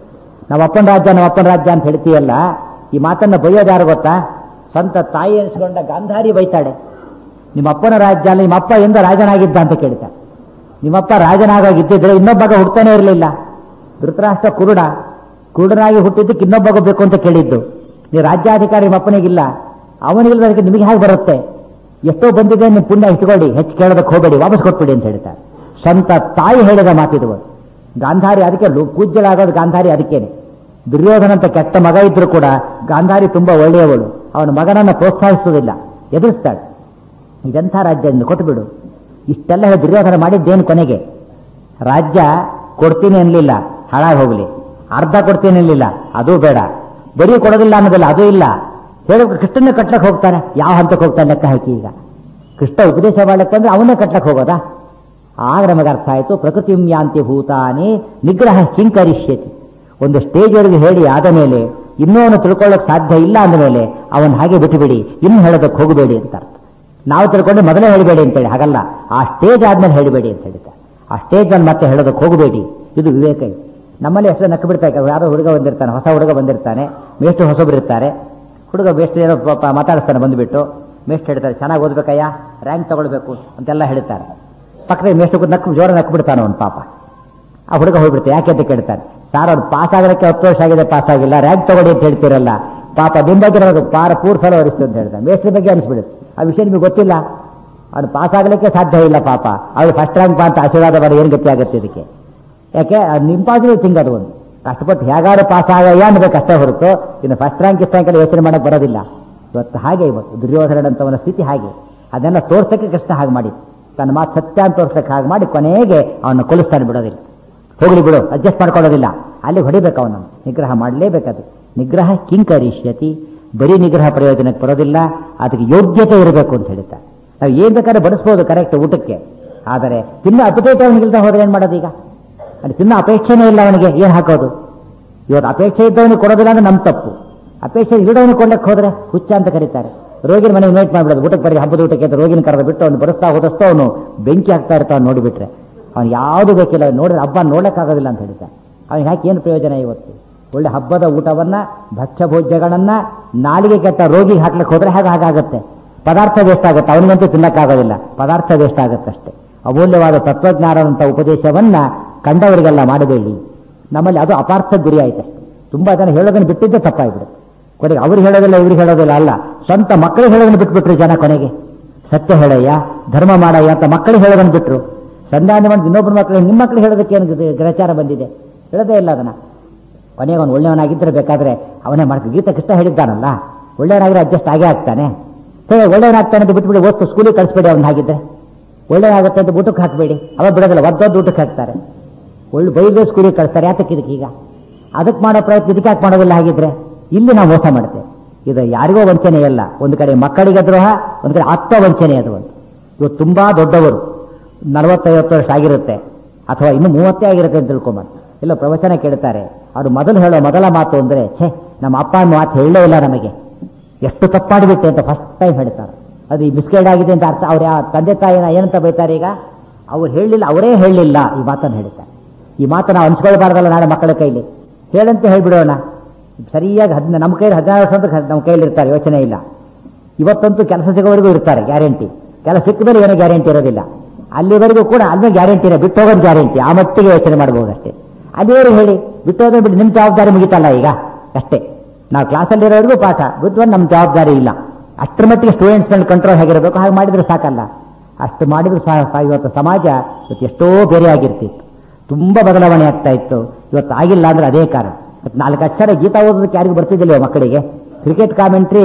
[SPEAKER 1] ನಾವು ಅಪ್ಪನ ರಾಜ್ಯ ನಾವು ಅಪ್ಪನ ರಾಜ್ಯ ಅಂತ ಹೇಳ್ತೀಯಲ್ಲ ಈ ಮಾತನ್ನ ಬೈಯೋದು ಯಾರು ಗೊತ್ತಾ ಸ್ವಂತ ತಾಯಿ ಎನಿಸ್ಕೊಂಡ ಗಾಂಧಾರಿ ಬೈತಾಳೆ ನಿಮ್ಮ ಅಪ್ಪನ ರಾಜ್ಯ ಅಲ್ಲ ನಿಮ್ಮ ಅಪ್ಪ ಎಂದ ರಾಜನಾಗಿದ್ದ ಅಂತ ಕೇಳ್ತಾಳೆ ನಿಮ್ಮಪ್ಪ ರಾಜನಾಗಿದ್ದಿದ್ರೆ ಇನ್ನೊಬ್ಬಗ ಹುಡ್ತಾನೆ ಇರಲಿಲ್ಲ ಧೃತರಾಷ್ಟ್ರ ಕುರುಡ ಕುರುಡನಾಗಿ ಹುಟ್ಟಿದ್ದಕ್ಕೆ ಇನ್ನೊಬ್ಬಗ ಬೇಕು ಅಂತ ಕೇಳಿದ್ದು ನೀವು ರಾಜ್ಯಾಧಿಕಾರಿ ನಿಮ್ಮ ಅಪ್ಪನಿಗಿಲ್ಲ ಅವನಿಗಿಲ್ಲದಕ್ಕೆ ನಿಮಗೆ ಹೇಗೆ ಬರುತ್ತೆ ಎಷ್ಟೋ ಬಂದಿದೆ ನಿಮ್ಮ ಪುಣ್ಯ ಇಟ್ಕೊಳ್ಳಿ ಹೆಚ್ಚು ಕೇಳೋದಕ್ಕೆ ಹೋಗಬೇಡಿ ವಾಪಸ್ ಕೊಟ್ಬಿಡಿ ಅಂತ ಹೇಳ್ತಾರೆ ಸ್ವಂತ ತಾಯಿ ಹೇಳಿದ ಮಾತಿದು ಗಾಂಧಾರಿ ಅದಕ್ಕೆ ಲೋ- ಪೂಜ್ಯಳಾಗೋದು ಗಾಂಧಾರಿ ಅದಕ್ಕೇನೆ ದುರ್ಯೋಧನ ಅಂತ ಕೆಟ್ಟ ಮಗ ಇದ್ರೂ ಕೂಡ ಗಾಂಧಾರಿ ತುಂಬಾ ಒಳ್ಳೆಯವಳು ಅವನ ಮಗನನ್ನ ಪ್ರೋತ್ಸಾಹಿಸುವುದಿಲ್ಲ ಎದುರಿಸ್ತಾಳೆ ಇದೆಂಥ ರಾಜ್ಯ ಎಂದು ಕೊಟ್ಟುಬಿಡು ಇಷ್ಟೆಲ್ಲ ಹೇಳಿ ದುರ್ಯೋಧನ ಮಾಡಿದ್ದೇನು ಕೊನೆಗೆ ರಾಜ್ಯ ಕೊಡ್ತೀನಿ ಅನ್ಲಿಲ್ಲ ಹಾಳಾಗಿ ಹೋಗ್ಲಿ ಅರ್ಧ ಕೊಡ್ತೀನಿ ಅನ್ಲಿಲ್ಲ ಅದು ಬೇಡ ಬರೀ ಕೊಡೋದಿಲ್ಲ ಅನ್ನೋದಿಲ್ಲ ಅದು ಇಲ್ಲ ಹೇಳಬೇಕು ಕೃಷ್ಣನ ಕಟ್ಲಕ್ಕೆ ಹೋಗ್ತಾನೆ ಯಾವ ಹಂತಕ್ಕೆ ಹೋಗ್ತಾನೆ ಲೆಕ್ಕ ಹಾಕಿ ಈಗ ಕೃಷ್ಣ ಉಪದೇಶ ಮಾಡಕ್ಕೆ ಅಂದ್ರೆ ಅವನ್ನೇ ಕಟ್ಲಕ್ಕೆ ಹೋಗೋದಾ ಆಗ ನಮಗೆ ಅರ್ಥ ಆಯಿತು ಪ್ರಕೃತಿ ಯಾಂತಿ ಭೂತಾನಿ ನಿಗ್ರಹ ಕಿಂಕರಿಷ್ಯತಿ ಒಂದು ಸ್ಟೇಜ್ವರೆಗೆ ಹೇಳಿ ಆದ ಮೇಲೆ ಇನ್ನೂ ಅವನು ತಿಳ್ಕೊಳ್ಳೋಕೆ ಸಾಧ್ಯ ಇಲ್ಲ ಅಂದ ಮೇಲೆ ಅವನ್ ಹಾಗೆ ಬಿಟ್ಟುಬಿಡಿ ಇನ್ನು ಹೇಳೋದಕ್ಕೆ ಹೋಗಬೇಡಿ ಅಂತ ಅರ್ಥ ನಾವು ತಿಳ್ಕೊಂಡು ಮೊದಲೇ ಹೇಳಬೇಡಿ ಅಂತೇಳಿ ಹಾಗಲ್ಲ ಆ ಸ್ಟೇಜ್ ಆದ್ಮೇಲೆ ಹೇಳಬೇಡಿ ಅಂತ ಹೇಳ್ತಾರೆ ಆ ಸ್ಟೇಜ್ ಅಲ್ಲಿ ಮತ್ತೆ ಹೇಳೋದಕ್ಕೆ ಹೋಗಬೇಡಿ ಇದು ವಿವೇಕ ಇದು ನಮ್ಮಲ್ಲಿ ಎಷ್ಟು ನಕ್ಕು ಬಿಡ್ತಾ ಇದ್ದಾರೆ ಯಾರೋ ಹುಡುಗ ಬಂದಿರ್ತಾನೆ ಹೊಸ ಹುಡುಗ ಬಂದಿರ್ತಾನೆ ಮೇಷ್ಟು ಹೊಸಬ್ರು ಇರ್ತಾರೆ ಹುಡುಗ ಮೇಷ್ಟು ಏನೋ ಪಾಪ ಮಾತಾಡಿಸ್ತಾನೆ ಬಂದುಬಿಟ್ಟು ಮೇಷ್ಟು ಹೇಳ್ತಾರೆ ಚೆನ್ನಾಗಿ ಓದ್ಬೇಕಯ್ಯ ರ್ಯಾಂಕ್ ತಗೊಳ್ಬೇಕು ಅಂತೆಲ್ಲ ಹೇಳ್ತಾರೆ ಪಕ್ಕದ ಮೇಷ್ಟು ನಕ್ಕು ಜೋರ ನಕ್ಕು ಬಿಡ್ತಾನೆ ಅವನು ಪಾಪ ಆ ಹುಡುಗ ಹೋಗ್ಬಿಡ್ತೆ ಯಾಕೆ ಅಂತ ಕೇಳ್ತಾನೆ ಸಾರ್ ಅವ್ರು ಪಾಸ್ ಆಗೋದಕ್ಕೆ ಹತ್ತು ವರ್ಷ ಆಗಿದೆ ಪಾಸ್ ಆಗಿಲ್ಲ ರ್ಯಾಂಕ್ ತಗೊಳ್ಳಿ ಅಂತ ಹೇಳ್ತೀರಲ್ಲ ಪಾಪ ನಿಂದಾಗಿರೋದು ಪಾರ ಪೂರ್ ಸಲ ವರಿಸ್ತು ಅಂತ ಹೇಳ್ತಾನೆ ಮೇಷ್ಟ್ರ ಬಗ್ಗೆ ಅನಿಸ್ಬಿಡುತ್ತೆ ಆ ವಿಷಯ ನಿಮಗೆ ಗೊತ್ತಿಲ್ಲ ಅವ್ನು ಪಾಸ್ ಆಗಲಿಕ್ಕೆ ಸಾಧ್ಯ ಇಲ್ಲ ಪಾಪ ಅವ್ರು ಫಸ್ಟ್ ರ್ಯಾಂಕ್ ಬಾ ಅಂತ ಆಶೀರ್ವಾದ ಮಾಡಿ ಏನು ಗತಿ ಆಗುತ್ತೆ ಇದಕ್ಕೆ ಯಾಕೆ ಅದು ಇಂಪಾಸಿಬಲ್ ಥಿಂಗ್ ಅದು ಒಂದು ಕಷ್ಟಪಟ್ಟು ಹೇಗಾದ್ರು ಪಾಸ್ ಆಗಯ್ಯ ಅನ್ನೋದು ಕಷ್ಟ ಹೊರತು ಇನ್ನು ಫಸ್ಟ್ ರ್ಯಾಂಕ್ ಇಷ್ಟ ರ್ಯಾಂಕ್ ಯೋಚನೆ ಮಾಡಕ್ಕೆ ಬರೋದಿಲ್ಲ ಇವತ್ತು ಹಾಗೆ ಇವತ್ತು ದುರ್ಯೋಧನಂತವನ ಸ್ಥಿತಿ ಹಾಗೆ ಅದನ್ನೆಲ್ಲ ತೋರ್ಸಕ್ಕೆ ಕೃಷ್ಣ ಹಾಗೆ ಮಾಡಿ ತನ್ನ ಮಾತು ಸತ್ಯ ಅಂತ ತೋರ್ಸಕ್ಕೆ ಹಾಗೆ ಮಾಡಿ ಕೊನೆಗೆ ಅವನ್ನ ಕೊಲಿಸ್ತಾನೆ ಬಿಡೋದಿಲ್ಲ ಹೋಗ್ಲಿ ಬಿಡು ಅಡ್ಜಸ್ಟ್ ಮಾಡ್ಕೊಳ್ಳೋದಿಲ್ಲ ಅಲ್ಲಿ ಹೊಡಿಬೇಕು ಅವನನ್ನು ನಿಗ್ರಹ ಮಾಡಲೇಬೇಕದು ನಿಗ್ರಹ ಕಿಂಕರಿಷ್ಯತಿ ಬರೀ ನಿಗ್ರಹ ಪ್ರಯೋಜನಕ್ಕೆ ಬರೋದಿಲ್ಲ ಅದಕ್ಕೆ ಯೋಗ್ಯತೆ ಇರಬೇಕು ಅಂತ ಹೇಳ್ತಾರೆ ನಾವು ಏನ್ ಬೇಕಾದ್ರೆ ಬಡಿಸ್ಬೋದು ಕರೆಕ್ಟ್ ಊಟಕ್ಕೆ ಆದರೆ ತಿನ್ನ ಅಪಟೇಟ್ ಅವನಿಗಿಲ್ದ ಹೋದ್ರೆ ಏನ್ ಮಾಡೋದು ಈಗ ಅಲ್ಲಿ ತಿನ್ನ ಅಪೇಕ್ಷೆನೇ ಇಲ್ಲ ಅವನಿಗೆ ಏನ್ ಹಾಕೋದು ಇವತ್ತು ಅಪೇಕ್ಷೆ ಇದ್ದವನಿಗೆ ಕೊಡೋದಿಲ್ಲ ಅಂದ್ರೆ ನಮ್ಮ ತಪ್ಪು ಅಪೇಕ್ಷೆ ಇಲ್ಲದವನು ಕೊಡ್ಲಕ್ಕೆ ಹೋದ್ರೆ ಹುಚ್ಚ ಅಂತ ಕರೀತಾರೆ ರೋಗಿನ ಮನೆಗೆ ಇನ್ವೈಟ್ ಮಾಡ್ಬಿಡೋದು ಊಟಕ್ಕೆ ಬರೀ ಹಬ್ಬದ ಊಟಕ್ಕೆ ಅಂತ ರೋಗಿನ ಕರೆದು ಬಿಟ್ಟು ಅವ್ನು ಬರೆಸ್ತಾ ಹೋದಷ್ಟು ಅವನು ಬೆಂಕಿ ಹಾಕ್ತಾ ಇರ್ತಾವ ನೋಡಿಬಿಟ್ರೆ ಅವ್ನು ಯಾವುದು ಬೇಕಿಲ್ಲ ನೋಡಿದ್ರೆ ಹಬ್ಬ ನೋಡಕ್ಕಾಗೋದಿಲ್ಲ ಅಂತ ಹೇಳ್ತಾರೆ ಅವ್ನಿಗೆ ಯಾಕೆ ಏನು ಪ್ರಯೋಜನ ಇವತ್ತು ಒಳ್ಳೆ ಹಬ್ಬದ ಊಟವನ್ನ ಭಕ್ಷ್ಯ ಭೋಜ್ಯಗಳನ್ನ ನಾಲಿಗೆ ಕೆಟ್ಟ ರೋಗಿಗೆ ಹಾಕ್ಲಿಕ್ಕೆ ಹೋದ್ರೆ ಹಾಗೆ ಹಾಗಾಗತ್ತೆ ಪದಾರ್ಥ ವೇಸ್ಟ್ ಆಗುತ್ತೆ ಅವನಿಗಂತೂ ತಿನ್ನಕ್ಕಾಗೋದಿಲ್ಲ ಪದಾರ್ಥ ವೇಸ್ಟ್ ಆಗುತ್ತೆ ಅಷ್ಟೇ ಅಮೂಲ್ಯವಾದ ತತ್ವಜ್ಞಾನದಂತ ಉಪದೇಶವನ್ನ ಕಂಡವರಿಗೆಲ್ಲ ಮಾಡಬೇಡಿ ನಮ್ಮಲ್ಲಿ ಅದು ಅಪಾರ್ಥ ಗುರಿ ಆಯ್ತು ಅಷ್ಟೇ ತುಂಬಾ ಜನ ಹೇಳೋದನ್ನು ಬಿಟ್ಟಿದ್ದೆ ತಪ್ಪಾಗ್ಬಿಡುತ್ತೆ ಕೊನೆಗೆ ಅವ್ರಿಗೆ ಹೇಳೋದಿಲ್ಲ ಇವ್ರಿಗೆ ಹೇಳೋದಿಲ್ಲ ಅಲ್ಲ ಸ್ವಂತ ಮಕ್ಕಳಿಗೆ ಹೇಳೋದನ್ನು ಬಿಟ್ಬಿಟ್ರು ಜನ ಕೊನೆಗೆ ಸತ್ಯ ಹೇಳಯ್ಯ ಧರ್ಮ ಮಾಡಯ್ಯ ಅಂತ ಮಕ್ಕಳಿಗೆ ಹೇಳೋದನ್ನು ಬಿಟ್ರು ಸಂಧಾನ ಮಾಡಿ ಇನ್ನೊಬ್ಬರ ಮಕ್ಕಳಿಗೆ ನಿಮ್ಮ ಮಕ್ಕಳಿಗೆ ಹೇಳೋದಕ್ಕೆ ಏನು ಗ್ರ- ಗ್ರಹಚಾರ ಬಂದಿದೆ ಹೇಳೋದೇ ಇಲ್ಲ ಅದನ್ನ ಕೊನೆಗೆ ಅವನು ಒಳ್ಳೆಯವನಾಗಿದ್ದರೆ ಬೇಕಾದ್ರೆ ಅವನೇ ಮಾಡ್ಕೊ ಗೀತ ಕೃಷ್ಣ ಹೇಳಿದ್ದಾನಲ್ಲ ಒಳ್ಳೆಯವನಾಗಿದ್ರೆ ಅಡ್ಜಸ್ಟ್ ಆಗೇ ಆಗ್ತಾನೆ ಹೇ ಒಳ್ಳೆಯವನಾಗ್ತಾನೆ ಅಂತ ಬಿಟ್ಬಿಡಿ ಓದ್ತು ಸ್ಕೂಲಿಗೆ ಕಳಿಸ್ಬೇಡಿ ಅವ್ನು ಹಾಗಿದ್ರೆ ಒಳ್ಳೆಯವಾಗುತ್ತೆ ಅಂತ ಊಟಕ್ಕೆ ಹಾಕಬೇಡಿ ಅವ ಬಿಡೋದಿಲ್ಲ ಒದ್ದೊದ್ದು ಊಟಕ್ಕೆ ಹಾಕ್ತಾರೆ ಒಳ್ಳೆ ಬೈದು ಸ್ಕೂಲಿಗೆ ಕಳಿಸ್ತಾರೆ ಯಾತಕ್ಕೆ ಇದಕ್ಕೆ ಈಗ ಅದಕ್ಕೆ ಮಾಡೋ ಪ್ರಯತ್ನ ಇದಕ್ಕೆ ಯಾಕೆ ಮಾಡೋದಿಲ್ಲ ಹಾಗಿದ್ರೆ ಇಲ್ಲಿ ನಾವು ಮೋಸ ಮಾಡ್ತೇವೆ ಇದು ಯಾರಿಗೋ ವಂಚನೆ ಅಲ್ಲ ಒಂದು ಕಡೆ ಮಕ್ಕಳಿಗೆ ದ್ರೋಹ ಒಂದು ಕಡೆ ಆತ್ಮ ವಂಚನೆ ಅದು ಒಂದು ಇವು ತುಂಬಾ ದೊಡ್ಡವರು ನಲವತ್ತೈವತ್ತು ವರ್ಷ ಆಗಿರುತ್ತೆ ಅಥವಾ ಇನ್ನು ಮೂವತ್ತೇ ಆಗಿರುತ್ತೆ ಅಂತ ತಿಳ್ಕೊಂಬಂದು ಇಲ್ಲ ಪ್ರವಚನ ಕೇಳ್ತಾರೆ ಅವರು ಮೊದಲು ಹೇಳೋ ಮೊದಲ ಮಾತು ಅಂದ್ರೆ ಛೇ ನಮ್ಮ ಅಪ್ಪ ಅನ್ನೋ ಮಾತು ಹೇಳಲೇ ಇಲ್ಲ ನಮಗೆ ಎಷ್ಟು ತಪ್ಪಾಡಿಬಿಟ್ಟೆ ಅಂತ ಫಸ್ಟ್ ಟೈಮ್ ಹೇಳ್ತಾರೆ ಅದು ಈ ಮಿಸ್ಗೈಡ್ ಆಗಿದೆ ಅಂತ ಅರ್ಥ ಅವ್ರ ತಂದೆ ತಾಯಿನ ಏನಂತ ಬೈತಾರೆ ಈಗ ಅವ್ರು ಹೇಳಲಿಲ್ಲ ಅವರೇ ಹೇಳಲಿಲ್ಲ ಈ ಮಾತನ್ನು ಹೇಳ್ತಾರೆ ಈ ಮಾತನ್ನು ನಾವು ಅನ್ಸ್ಕೊಳ್ಬಾರ್ದಲ್ಲ ನಾಳೆ ಮಕ್ಕಳ ಕೈಲಿ ಹೇಳಂತ ಹೇಳ್ಬಿಡೋಣ ಸರಿಯಾಗಿ ಹದಿನ ನಮ್ಮ ಕೈಲಿ ಹದಿನಾರು ವರ್ಷ ಅಂತ ನಮ್ಮ ಕೈಲಿ ಇರ್ತಾರೆ ಯೋಚನೆ ಇಲ್ಲ ಇವತ್ತಂತೂ ಕೆಲಸ ಸಿಗೋವರೆಗೂ ಇರ್ತಾರೆ ಗ್ಯಾರಂಟಿ ಕೆಲಸ ಸಿಕ್ಕ ಮೇಲೆ ಏನೋ ಗ್ಯಾರಂಟಿ ಇರೋದಿಲ್ಲ ಅಲ್ಲಿವರೆಗೂ ಕೂಡ ಅಲ್ಲೇ ಗ್ಯಾರಂಟಿ ಇದೆ ಬಿಟ್ಟು ಹೋಗೋದು ಗ್ಯಾರಂಟಿ ಆ ಮಟ್ಟಿಗೆ ಯೋಚನೆ ಮಾಡಬಹುದು ಅಷ್ಟೇ ಅಲ್ಲಿವರೆಗೂ ಹೇಳಿ ಬಿಟ್ಟು ಹೋದ್ರೆ ಬಿಟ್ಟು ನಿಮ್ಮ ಜವಾಬ್ದಾರಿ ಮುಗಿತಲ್ಲ ಈಗ ಅಷ್ಟೇ ನಾವು ಕ್ಲಾಸಲ್ಲಿರೋರಿಗೂ ಪಾಠ ಬಿಟ್ಟು ನಮ್ಮ ಜವಾಬ್ದಾರಿ ಇಲ್ಲ ಅಷ್ಟರ ಮಟ್ಟಿಗೆ ಸ್ಟೂಡೆಂಟ್ಸ್ ಮೇಲೆ ಕಂಟ್ರೋಲ್ ಹೇಗಿರಬೇಕು ಹಾಗೆ ಮಾಡಿದ್ರೆ ಸಾಕಲ್ಲ ಅಷ್ಟು ಮಾಡಿದ್ರು ಸಹ ಸಹ ಇವತ್ತು ಸಮಾಜ ಇವತ್ತು ಎಷ್ಟೋ ಬೇರೆ ಆಗಿರ್ತಿತ್ತು ತುಂಬಾ ಬದಲಾವಣೆ ಆಗ್ತಾ ಇತ್ತು ಇವತ್ತು ಆಗಿಲ್ಲ ಅಂದ್ರೆ ಅದೇ ಕಾರಣ ಇವತ್ತು ನಾಲ್ಕು ಅಕ್ಷರ ಗೀತಾ ಓದೋದಕ್ಕೆ ಯಾರಿಗೂ ಬರ್ತಿದ್ದಿಲ್ಲ ಮಕ್ಕಳಿಗೆ ಕ್ರಿಕೆಟ್ ಕಾಮೆಂಟ್ರಿ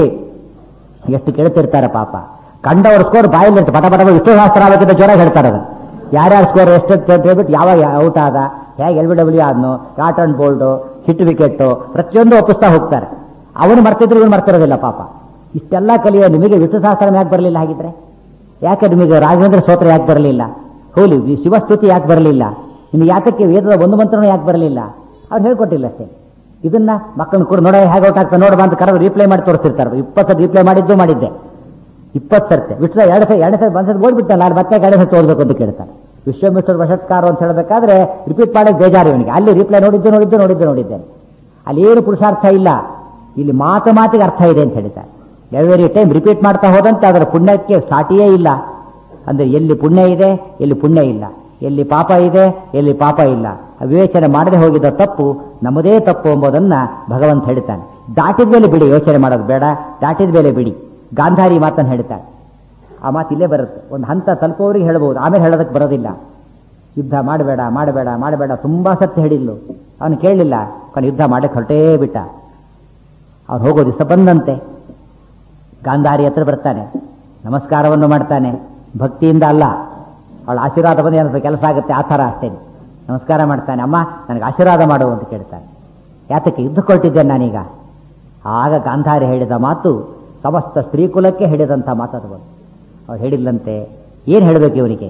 [SPEAKER 1] ಎಷ್ಟು ಕೇಳ್ತಿರ್ತಾರೆ ಪಾಪ ಕಂಡವ್ರ ಸ್ಕೋರ್ ಬಾಯಲ್ಲಿ ಇರ್ತಾರೆ ಪಟ ಪಟ ವಿಷ್ಣು ಶಾಸ್ತ್ರಾವಕ್ಕಿಂತ ಜೋರಾಗಿ ಹೇಳ್ತಾರೆ ಅದನ್ನು ಯಾರ್ಯಾರ ಸ್ಕೋರ್ ಎಷ್ಟು ಅಂತ ಹೇಳ್ಬಿಟ್ಟು ಯಾವಾಗ ಔಟ್ ಆದ ಹೇಗೆ ಎಲ್ ಬಿ ಡಬ್ಲ್ಯೂ ಆದ್ನು caught and bowled hit wicket ಪ್ರತಿಯೊಂದು ಒಪ್ಪಿಸ್ತಾ ಹೋಗ್ತಾರೆ ಅವನು ಮರ್ತಿದ್ರು ಇವನು ಮರ್ತಿರೋದಿಲ್ಲ ಪಾಪ ಇಷ್ಟೆಲ್ಲ ಕಲಿಯೋ ನಿಮಗೆ ವಿಷ್ಣು ಸಹಸ್ರ ಯಾಕೆ ಬರಲಿಲ್ಲ ಹಾಗಿದ್ರೆ ಯಾಕೆ ನಿಮಗೆ ರಾಘವೇಂದ್ರ ಸ್ತೋತ್ರ ಯಾಕೆ ಬರಲಿಲ್ಲ ಹೋಲಿ ಈ ಶಿವಸ್ತುತಿ ಯಾಕೆ ಬರಲಿಲ್ಲ ನಿಮಗೆ ಯಾತಕ್ಕೆ ವೇದದ ಒಂದು ಮಂತ್ರನೂ ಯಾಕೆ ಬರಲಿಲ್ಲ ಅವ್ರು ಹೇಳ್ಕೊಟ್ಟಿಲ್ಲ ಅಷ್ಟೇ ಇದನ್ನ ಮಕ್ಕಳನ್ನ ಕೂಡ ನೋಡ ಹೇಗೆ ಔಟ್ ಆಗ್ತಾ ನೋಡ ಅಂತ ಕರೆದು ರೀಪ್ಲೈ ಮಾಡಿ ತೋರಿಸ್ತಿರ್ತಾರೆ ಇಪ್ಪತ್ತು ರೀಪ್ಲೈ ಮಾಡಿದ್ದು ಮಾಡಿದ್ದೆ ಇಪ್ಪತ್ತು ಸರ್ತೆ ವಿಶ್ವ ಎರಡು ಸರಿ ಎರಡು ಸರಿ ಬಂದ್ ಓಡ್ಬಿಟ್ಟಲ್ಲ ನಾನು ಮತ್ತೆ ಎರಡು ಸತಿ ಓದಬೇಕು ಅಂತ ಕೇಳ್ತಾನೆ ವಿಶ್ವಮಿಶ್ವರ ವಶತ್ಕಾರ ಅಂತ ಹೇಳಬೇಕಾದ್ರೆ ರಿಪೀಟ್ ಮಾಡಕ್ಕೆ ಬೇಜಾರು ಇವನಿಗೆ ಅಲ್ಲಿ ರಿಪ್ಲೈ ನೋಡಿದ್ದು ನೋಡಿದ್ದು ನೋಡಿದ್ದು ನೋಡಿದ್ದೇನೆ ಅಲ್ಲೇನು ಪುರುಷಾರ್ಥ ಇಲ್ಲ ಇಲ್ಲಿ ಮಾತು ಮಾತಿಗೆ ಅರ್ಥ ಇದೆ ಅಂತ ಹೇಳ್ತಾರೆ ಎವ್ರಿ ಟೈಮ್ ರಿಪೀಟ್ ಮಾಡ್ತಾ ಹೋದಂತೆ ಅದರ ಪುಣ್ಯಕ್ಕೆ ಸಾಟಿಯೇ ಇಲ್ಲ ಅಂದ್ರೆ ಎಲ್ಲಿ ಪುಣ್ಯ ಇದೆ ಎಲ್ಲಿ ಪುಣ್ಯ ಇಲ್ಲ ಎಲ್ಲಿ ಪಾಪ ಇದೆ ಎಲ್ಲಿ ಪಾಪ ಇಲ್ಲ ವಿವೇಚನೆ ಮಾಡದೆ ಹೋಗಿದ್ದ ತಪ್ಪು ನಮ್ಮದೇ ತಪ್ಪು ಎಂಬುದನ್ನ ಭಗವಂತ ಹೇಳ್ತಾನೆ ದಾಟಿದ ಮೇಲೆ ಬಿಡಿ ಯೋಚನೆ ಮಾಡೋದು ಬೇಡ ದಾಟಿದ ಮೇಲೆ ಬಿಡಿ ಗಾಂಧಾರಿ ಮಾತನ್ನು ಹೇಳ್ತಾನೆ ಆ ಮಾತು ಇಲ್ಲೇ ಬರುತ್ತೆ ಒಂದು ಹಂತ ತಲುಪೋರಿಗೆ ಹೇಳ್ಬೋದು ಆಮೇಲೆ ಹೇಳೋದಕ್ಕೆ ಬರೋದಿಲ್ಲ ಯುದ್ಧ ಮಾಡಬೇಡ ಮಾಡಬೇಡ ಮಾಡಬೇಡ ತುಂಬಾ ಸತ್ಯ ಹೇಳಿದ್ಲು ಅವನು ಕೇಳಲಿಲ್ಲ ಅವನು ಯುದ್ಧ ಮಾಡಕ್ಕೆ ಹೊರಟೇ ಬಿಟ್ಟ ಅವ್ನು ಹೋಗೋ ದಿವಸ ಬಂದಂತೆ ಗಾಂಧಾರಿ ಹತ್ರ ಬರ್ತಾನೆ ನಮಸ್ಕಾರವನ್ನು ಮಾಡ್ತಾನೆ ಭಕ್ತಿಯಿಂದ ಅಲ್ಲ ಅವಳ ಆಶೀರ್ವಾದ ಬಂದು ಏನಾದ್ರು ಕೆಲಸ ಆಗುತ್ತೆ ಆ ಥರ ಅಷ್ಟೇ ನಮಸ್ಕಾರ ಮಾಡ್ತಾನೆ ಅಮ್ಮ ನನಗೆ ಆಶೀರ್ವಾದ ಮಾಡು ಅಂತ ಕೇಳ್ತಾನೆ ಯಾತಕ್ಕೆ ಯುದ್ಧ ಕೊಟ್ಟಿದ್ದೇನೆ ನಾನೀಗ ಆಗ ಗಾಂಧಾರಿ ಹೇಳಿದ ಮಾತು ಸಮಸ್ತ ಸ್ತ್ರೀಕುಲಕ್ಕೆ ಹೇಳಿದಂಥ ಮಾತದು ಬಂತು ಅವ್ರು ಹೇಳಿಲ್ಲಂತೆ ಏನು ಹೇಳಬೇಕು ಇವನಿಗೆ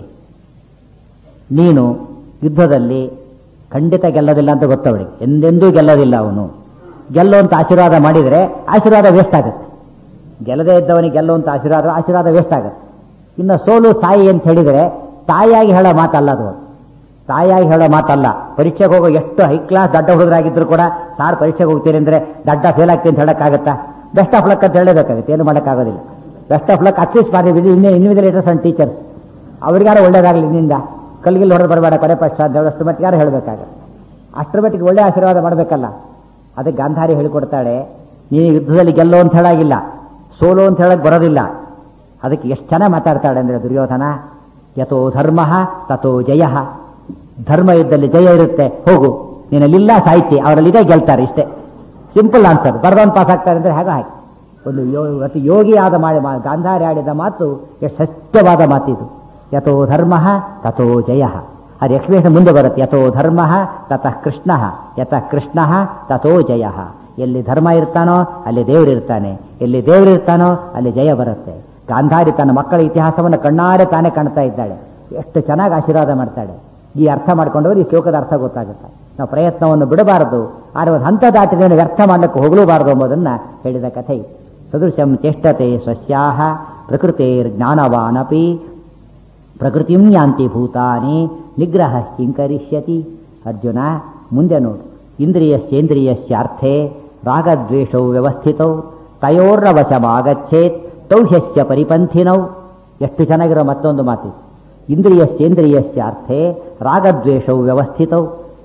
[SPEAKER 1] ನೀನು ಯುದ್ಧದಲ್ಲಿ ಖಂಡಿತ ಗೆಲ್ಲೋದಿಲ್ಲ ಅಂತ ಗೊತ್ತವಳಿಗೆ ಎಂದೆಂದೂ ಗೆಲ್ಲೋದಿಲ್ಲ ಅವನು ಗೆಲ್ಲುವಂತ ಆಶೀರ್ವಾದ ಮಾಡಿದರೆ ಆಶೀರ್ವಾದ ವೇಸ್ಟ್ ಆಗುತ್ತೆ ಗೆಲ್ಲದೇ ಇದ್ದವನಿಗೆ ಗೆಲ್ಲುವಂತ ಆಶೀರ್ವಾದ ಆಶೀರ್ವಾದ ವೇಸ್ಟ್ ಆಗುತ್ತೆ ಇನ್ನು ಸೋಲು ಸಾಯಿ ಅಂತ ಹೇಳಿದರೆ ತಾಯಿಯಾಗಿ ಹೇಳೋ ಮಾತಲ್ಲ ಅದು ತಾಯಿಯಾಗಿ ಹೇಳೋ ಮಾತಲ್ಲ ಪರೀಕ್ಷೆಗೆ ಹೋಗೋ ಎಷ್ಟು ಹೈ ಕ್ಲಾಸ್ ದಡ್ಡ ಹುಡುಗರಾಗಿದ್ರು ಕೂಡ ಸಾರ್ ಪರೀಕ್ಷೆಗೆ ಹೋಗ್ತೀರಿ ಅಂದರೆ ದಡ್ಡ ಫೇಲ್ ಆಗ್ತೀನಿ ಅಂತ ಹೇಳೋಕ್ಕಾಗತ್ತಾ ಬೆಸ್ಟ್ ಆಫ್ ಲಕ್ ಅಂತ ಹೇಳಬೇಕಾಗುತ್ತೆ ಏನು ಮಾಡೋಕ್ಕಾಗೋದಿಲ್ಲ ಬೆಸ್ಟ್ ಆಫ್ ಲಕ್ ಅಟ್ಲೀಸ್ಟ್ ಮಾಡಿದ್ವಿ ಇನ್ನೇ ಇನ್ವಿಜಿಲೇಟರ್ಸ್ ಅಂಡ್ ಟೀಚರ್ಸ್ ಅವ್ರಿಗಾರ ಒಳ್ಳೇದಾಗಲಿ ನಿನ್ನಿಂದ ಕಲ್ಗಿಲ್ ಹೊಡೆದು ಬರಬೇಡ ಕೊನೆ ಪಕ್ಷ ಅಂತ ಹೇಳೋಷ್ಟು ಮಟ್ಟಿಗಾರ ಹೇಳಬೇಕಾಗುತ್ತೆ ಅಷ್ಟರ ಮಟ್ಟಿಗೆ ಒಳ್ಳೆ ಆಶೀರ್ವಾದ ಮಾಡಬೇಕಲ್ಲ ಅದಕ್ಕೆ ಗಾಂಧಾರಿ ಹೇಳಿಕೊಡ್ತಾಳೆ ನೀನು ಯುದ್ಧದಲ್ಲಿ ಗೆಲ್ಲೋ ಅಂತ ಹೇಳಾಗಿಲ್ಲ ಸೋಲು ಅಂತ ಹೇಳಕ್ ಬರೋದಿಲ್ಲ ಅದಕ್ಕೆ ಎಷ್ಟು ಚೆನ್ನಾಗಿ ಮಾತಾಡ್ತಾಳೆ ಅಂದರೆ ದುರ್ಯೋಧನ ಯಥೋ ಧರ್ಮ ತಥೋ ಜಯ ಧರ್ಮ ಯುದ್ಧದಲ್ಲಿ ಜಯ ಇರುತ್ತೆ ಹೋಗು ನೀನಲ್ಲಿಲ್ಲ ಸಾಹಿತ್ಯ ಅವರಲ್ಲಿದೆ ಗೆಲ್ತಾರೆ ಇಷ್ಟೇ ಸಿಂಪಲ್ ಆನ್ಸರ್ ಬರ್ದವನ್ ಪಾಸ್ ಆಗ್ತಾರೆ ಅಂದರೆ ಹೇಗೆ ಹಾಗೆ ಒಂದು ಯೋ ಅತಿ ಯೋಗಿಯಾದ ಮಾಡಿ ಮಾ- ಗಾಂಧಾರಿ ಆಡಿದ ಮಾತು ಎಷ್ಟು ಸತ್ಯವಾದ ಮಾತಿದು ಯಥೋ ಧರ್ಮ ತಥೋ ಜಯ ಅದು ಎಕ್ಸ್ಪ್ಲೇಷನ್ ಮುಂದೆ ಬರುತ್ತೆ ಯಥೋ ಧರ್ಮ ತತಃ ಕೃಷ್ಣ ಯತಃ ಕೃಷ್ಣ ತಥೋ ಜಯ ಎಲ್ಲಿ ಧರ್ಮ ಇರ್ತಾನೋ ಅಲ್ಲಿ ದೇವರು ಇರ್ತಾನೆ ಎಲ್ಲಿ ದೇವರು ಇರ್ತಾನೋ ಅಲ್ಲಿ ಜಯ ಬರುತ್ತೆ ಗಾಂಧಾರಿ ತನ್ನ ಮಕ್ಕಳ ಇತಿಹಾಸವನ್ನು ಕಣ್ಣಾರೆ ತಾನೇ ಕಾಣ್ತಾ ಇದ್ದಾಳೆ ಎಷ್ಟು ಚೆನ್ನಾಗಿ ಆಶೀರ್ವಾದ ಮಾಡ್ತಾಳೆ ಈ ಅರ್ಥ ಮಾಡ್ಕೊಂಡವರು ಈ ಶ್ಲೋಕದ ಅರ್ಥ ಗೊತ್ತಾಗುತ್ತೆ ನಾವು ಪ್ರಯತ್ನವನ್ನು ಬಿಡಬಾರದು ಆದರೆ ಒಂದು ಹಂತ ದಾಟಿದ ವ್ಯರ್ಥ ಮಾಡಲಿಕ್ಕೆ ಹೋಗಲೂಬಾರದು ಎಂಬುದನ್ನ ಹೇಳಿದ ಕಥೆ ಇದು. ಸದೃಶಂ ಚೇಷ್ಟತೆ ಸ್ವಸ್ಯಾಹ ಪ್ರಕೃತಿರ್ಜ್ಞಾನವಾನಪಿ ಪ್ರಕೃತಿಂ ಯಾಂತಿ ಭೂತಾನಿ ನಿಗ್ರಹ ಕಿಂಕರಿಷ್ಯತಿ ಅರ್ಜುನ ಮುಂದೆ ನೋಡು ಇಂದ್ರಿಯಸ್ಯೇಂದ್ರಿಯಸ್ಯಾರ್ಥೆ ರಾಗದ್ವೇಷೌ ವ್ಯವಸ್ಥಿತೌ ತಯೋರ್ನವಶಮಾಗಚ್ಚೇತ್ ತೌಹ್ಯಸ್ಯ ಪರಿಪಂಥಿನೌ ಎಷ್ಟು ಚೆನ್ನಾಗಿರೋ ಮತ್ತೊಂದು ಮಾತು ಇಂದ್ರಿಯಸ್ಯೇಂದ್ರಿಯಸ್ಯಾರ್ಥೆ ರಾಗದ್ವೇಷೌ ವ್ಯವಸ್ಥಿತೌ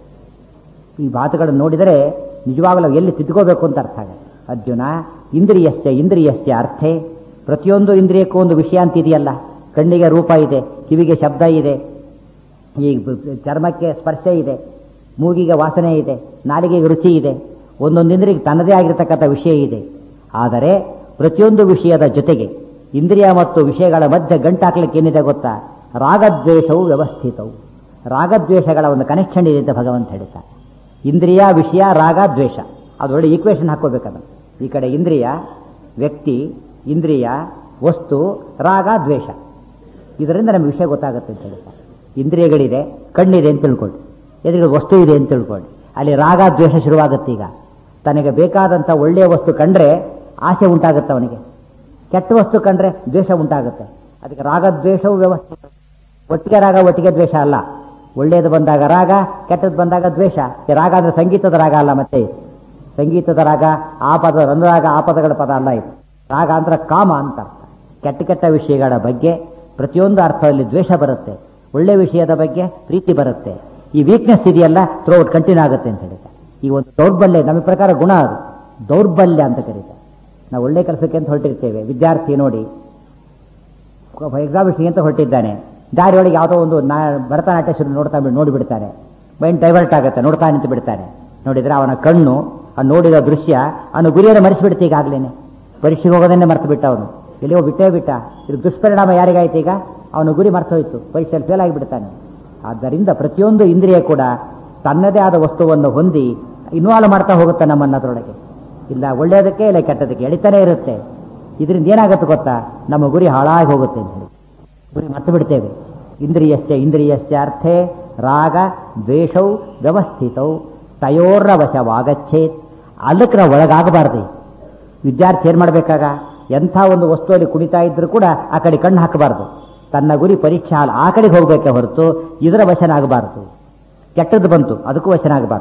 [SPEAKER 1] ಈ ಮಾತುಗಳನ್ನು ನೋಡಿದರೆ ನಿಜವಾಗಲೂ ಎಲ್ಲಿ ತಿದ್ಕೋಬೇಕು ಅಂತ ಅರ್ಥ ಆಗುತ್ತೆ ಅರ್ಜುನ ಇಂದ್ರಿಯಸ್ಯ ಇಂದ್ರಿಯಸ್ಯ ಅರ್ಥೆ ಪ್ರತಿಯೊಂದು ಇಂದ್ರಿಯಕ್ಕೂ ಒಂದು ವಿಷಯ ಅಂತ ಇದೆಯಲ್ಲ ಕಣ್ಣಿಗೆ ರೂಪ ಇದೆ ಕಿವಿಗೆ ಶಬ್ದ ಇದೆ ಈ ಬ- ಚರ್ಮಕ್ಕೆ ಸ್ಪರ್ಶ ಇದೆ ಮೂಗಿಗೆ ವಾಸನೆ ಇದೆ ನಾಲಿಗೆಗೆ ರುಚಿ ಇದೆ ಒಂದೊಂದು ಇಂದ್ರಿಯಕ್ಕೆ ತನ್ನದೇ ಆಗಿರತಕ್ಕಂಥ ವಿಷಯ ಇದೆ ಆದರೆ ಪ್ರತಿಯೊಂದು ವಿಷಯದ ಜೊತೆಗೆ ಇಂದ್ರಿಯ ಮತ್ತು ವಿಷಯಗಳ ಮಧ್ಯೆ ಗಂಟಾಕ್ಲಿಕ್ಕೆ ಏನಿದೆ ಗೊತ್ತಾ ರಾಗದ್ವೇಷವು ವ್ಯವಸ್ಥಿತವು ರಾಗದ್ವೇಷಗಳ ಒಂದು ಕನೆಕ್ಷನ್ ಇದೆ ಅಂತ ಭಗವಂತ ಹೇಳ್ತಾರೆ ಇಂದ್ರಿಯ ವಿಷಯ ರಾಗ ದ್ವೇಷ ಅದು ಒಳ್ಳೆ ಈಕ್ವೇಶನ್ ಹಾಕೋಬೇಕದ ಈ ಕಡೆ ಇಂದ್ರಿಯ ವ್ಯಕ್ತಿ ಇಂದ್ರಿಯ ವಸ್ತು ರಾಗ ದ್ವೇಷ ಇದರಿಂದ ನಮಗೆ ವಿಷಯ ಗೊತ್ತಾಗುತ್ತೆ ಅಂತ ಹೇಳ್ತಾರೆ ಇಂದ್ರಿಯಗಳಿದೆ ಕಣ್ಣಿದೆ ಅಂತ ತಿಳ್ಕೊಳ್ಳಿ ಎದುರಿಗೆ ವಸ್ತು ಇದೆ ಅಂತ ತಿಳ್ಕೊಳ್ಳಿ ಅಲ್ಲಿ ರಾಗ ದ್ವೇಷ ಶುರುವಾಗುತ್ತೆ ಈಗ ತನಗೆ ಬೇಕಾದಂಥ ಒಳ್ಳೆಯ ವಸ್ತು ಕಂಡ್ರೆ ಆಸೆ ಉಂಟಾಗುತ್ತೆ ಅವನಿಗೆ ಕೆಟ್ಟ ವಸ್ತು ಕಂಡ್ರೆ ದ್ವೇಷ ಉಂಟಾಗುತ್ತೆ ಅದಕ್ಕೆ ರಾಗದ್ವೇಷವು ವ್ಯವಸ್ಥೆ ಒಟ್ಟಿಗೆ ರಾಗ ಒಟ್ಟಿಗೆ ದ್ವೇಷ ಅಲ್ಲ ಒಳ್ಳೆಯದು ಬಂದಾಗ ರಾಗ ಕೆಟ್ಟದ್ದು ಬಂದಾಗ ದ್ವೇಷ ಈ ರಾಗ ಅಂದ್ರೆ ಸಂಗೀತದ ರಾಗ ಅಲ್ಲ ಮತ್ತೆ ಇದು. ಸಂಗೀತದ ರಾಗ ಆ ಪದ ರಂಧ್ರಾಗ ಆ ಪದಗಳ ಪದ ಅಲ್ಲ ಇದು ರಾಗ ಅಂದ್ರೆ ಕಾಮ ಅಂತ ಅರ್ಥ ಕೆಟ್ಟ ಕೆಟ್ಟ ವಿಷಯಗಳ ಬಗ್ಗೆ ಪ್ರತಿಯೊಂದು ಅರ್ಥದಲ್ಲಿ ದ್ವೇಷ ಬರುತ್ತೆ ಒಳ್ಳೆ ವಿಷಯದ ಬಗ್ಗೆ ಪ್ರೀತಿ ಬರುತ್ತೆ ಈ ವೀಕ್ನೆಸ್ ಇದೆಯಲ್ಲ ಥ್ರೋಟ್ ಕಂಟಿನ್ಯೂ ಆಗುತ್ತೆ ಅಂತ ಹೇಳ್ತಾರೆ ಈ ಒಂದು ದೌರ್ಬಲ್ಯ ನಮ್ಮ ಪ್ರಕಾರ ಗುಣ ಅದು ದೌರ್ಬಲ್ಯ ಅಂತ ಕರೀತಾರೆ ನಾವು ಒಳ್ಳೆ ಕೆಲಸಕ್ಕೆ ಅಂತ ಹೊರಟಿರ್ತೇವೆ ವಿದ್ಯಾರ್ಥಿ ನೋಡಿ ಎಕ್ಸಾಮಿಷನ್ ಅಂತ ಹೊರಟಿದ್ದಾನೆ ದಾರಿಯೊಳಗೆ ಯಾವುದೋ ಒಂದು ನಾ ಭರತನಾಟ್ಯ ಶುರು ನೋಡ್ತಾ ಬಿಡ್ ನೋಡಿಬಿಡ್ತಾನೆ ಮೈಂಡ್ ಡೈವರ್ಟ್ ಆಗುತ್ತೆ ನೋಡ್ತಾ ನಿಂತು ಬಿಡ್ತಾನೆ ನೋಡಿದ್ರೆ ಅವನ ಕಣ್ಣು ಆ ನೋಡಿದ ದೃಶ್ಯ ಅವನು ಗುರಿಯನ್ನು ಮರೆಸಿಬಿಡ್ತು ಈಗಾಗಲೇ ಪರೀಕ್ಷೆಗೆ ಹೋಗೋದನ್ನೇ ಮರೆತು ಬಿಟ್ಟ ಅವನು ಎಲ್ಲಿಯೋ ಬಿಟ್ಟೇ ಬಿಟ್ಟ ಇದು ದುಷ್ಪರಿಣಾಮ ಯಾರಿಗಾಯ್ತು ಈಗ ಅವನು ಗುರಿ ಮರೆತೋಯ್ತು ಪರೀಕ್ಷೆಯಲ್ಲಿ ಫೇಲ್ ಆಗಿಬಿಡ್ತಾನೆ ಆದ್ದರಿಂದ ಪ್ರತಿಯೊಂದು ಇಂದ್ರಿಯ ಕೂಡ ತನ್ನದೇ ಆದ ವಸ್ತುವನ್ನು ಹೊಂದಿ ಇನ್ವಾಲ್ವ್ ಮಾಡ್ತಾ ಹೋಗುತ್ತೆ ನಮ್ಮನ್ನ ಅದರೊಳಗೆ ಇಲ್ಲ ಒಳ್ಳೆಯದಕ್ಕೆ ಇಲ್ಲ ಕೆಟ್ಟದಕ್ಕೆ ಎಳಿತಾನೆ ಇರುತ್ತೆ ಇದರಿಂದ ಏನಾಗುತ್ತೆ ಗೊತ್ತಾ ನಮ್ಮ ಗುರಿ ಹಾಳಾಗಿ ಹೋಗುತ್ತೆ ಅಂತ ಹೇಳಿ ಗುರಿ ಮರ್ತು ಬಿಡ್ತೇವೆ ಇಂದ್ರಿಯಸ್ಯ ಇಂದ್ರಿಯಸ್ಯ ಅರ್ಥೆ ರಾಗ ದ್ವೇಷೌ ವ್ಯವಸ್ಥಿತೌ ತಯೋರ್ನ ವಶವಾಗಚ್ಚೇತ್ ಅದಕ್ಕೆ ನಾವು ಒಳಗಾಗಬಾರ್ದು ವಿದ್ಯಾರ್ಥಿ ಏನು ಮಾಡಬೇಕಾಗ ಎಂಥ ಒಂದು ವಸ್ತುವಲ್ಲಿ ಕುಣಿತಾ ಇದ್ರೂ ಕೂಡ ಆ ಕಡೆ ಕಣ್ಣು ಹಾಕಬಾರ್ದು ತನ್ನ ಗುರಿ ಪರೀಕ್ಷಾ ಹಾಲ್ ಆ ಕಡೆಗೆ ಹೋಗಬೇಕೆ ಹೊರತು ಇದರ ವಶನಾಗಬಾರದು ಕೆಟ್ಟದ್ದು ಬಂತು ಅದಕ್ಕೂ ವಶನಾಗಬಾರ್ದು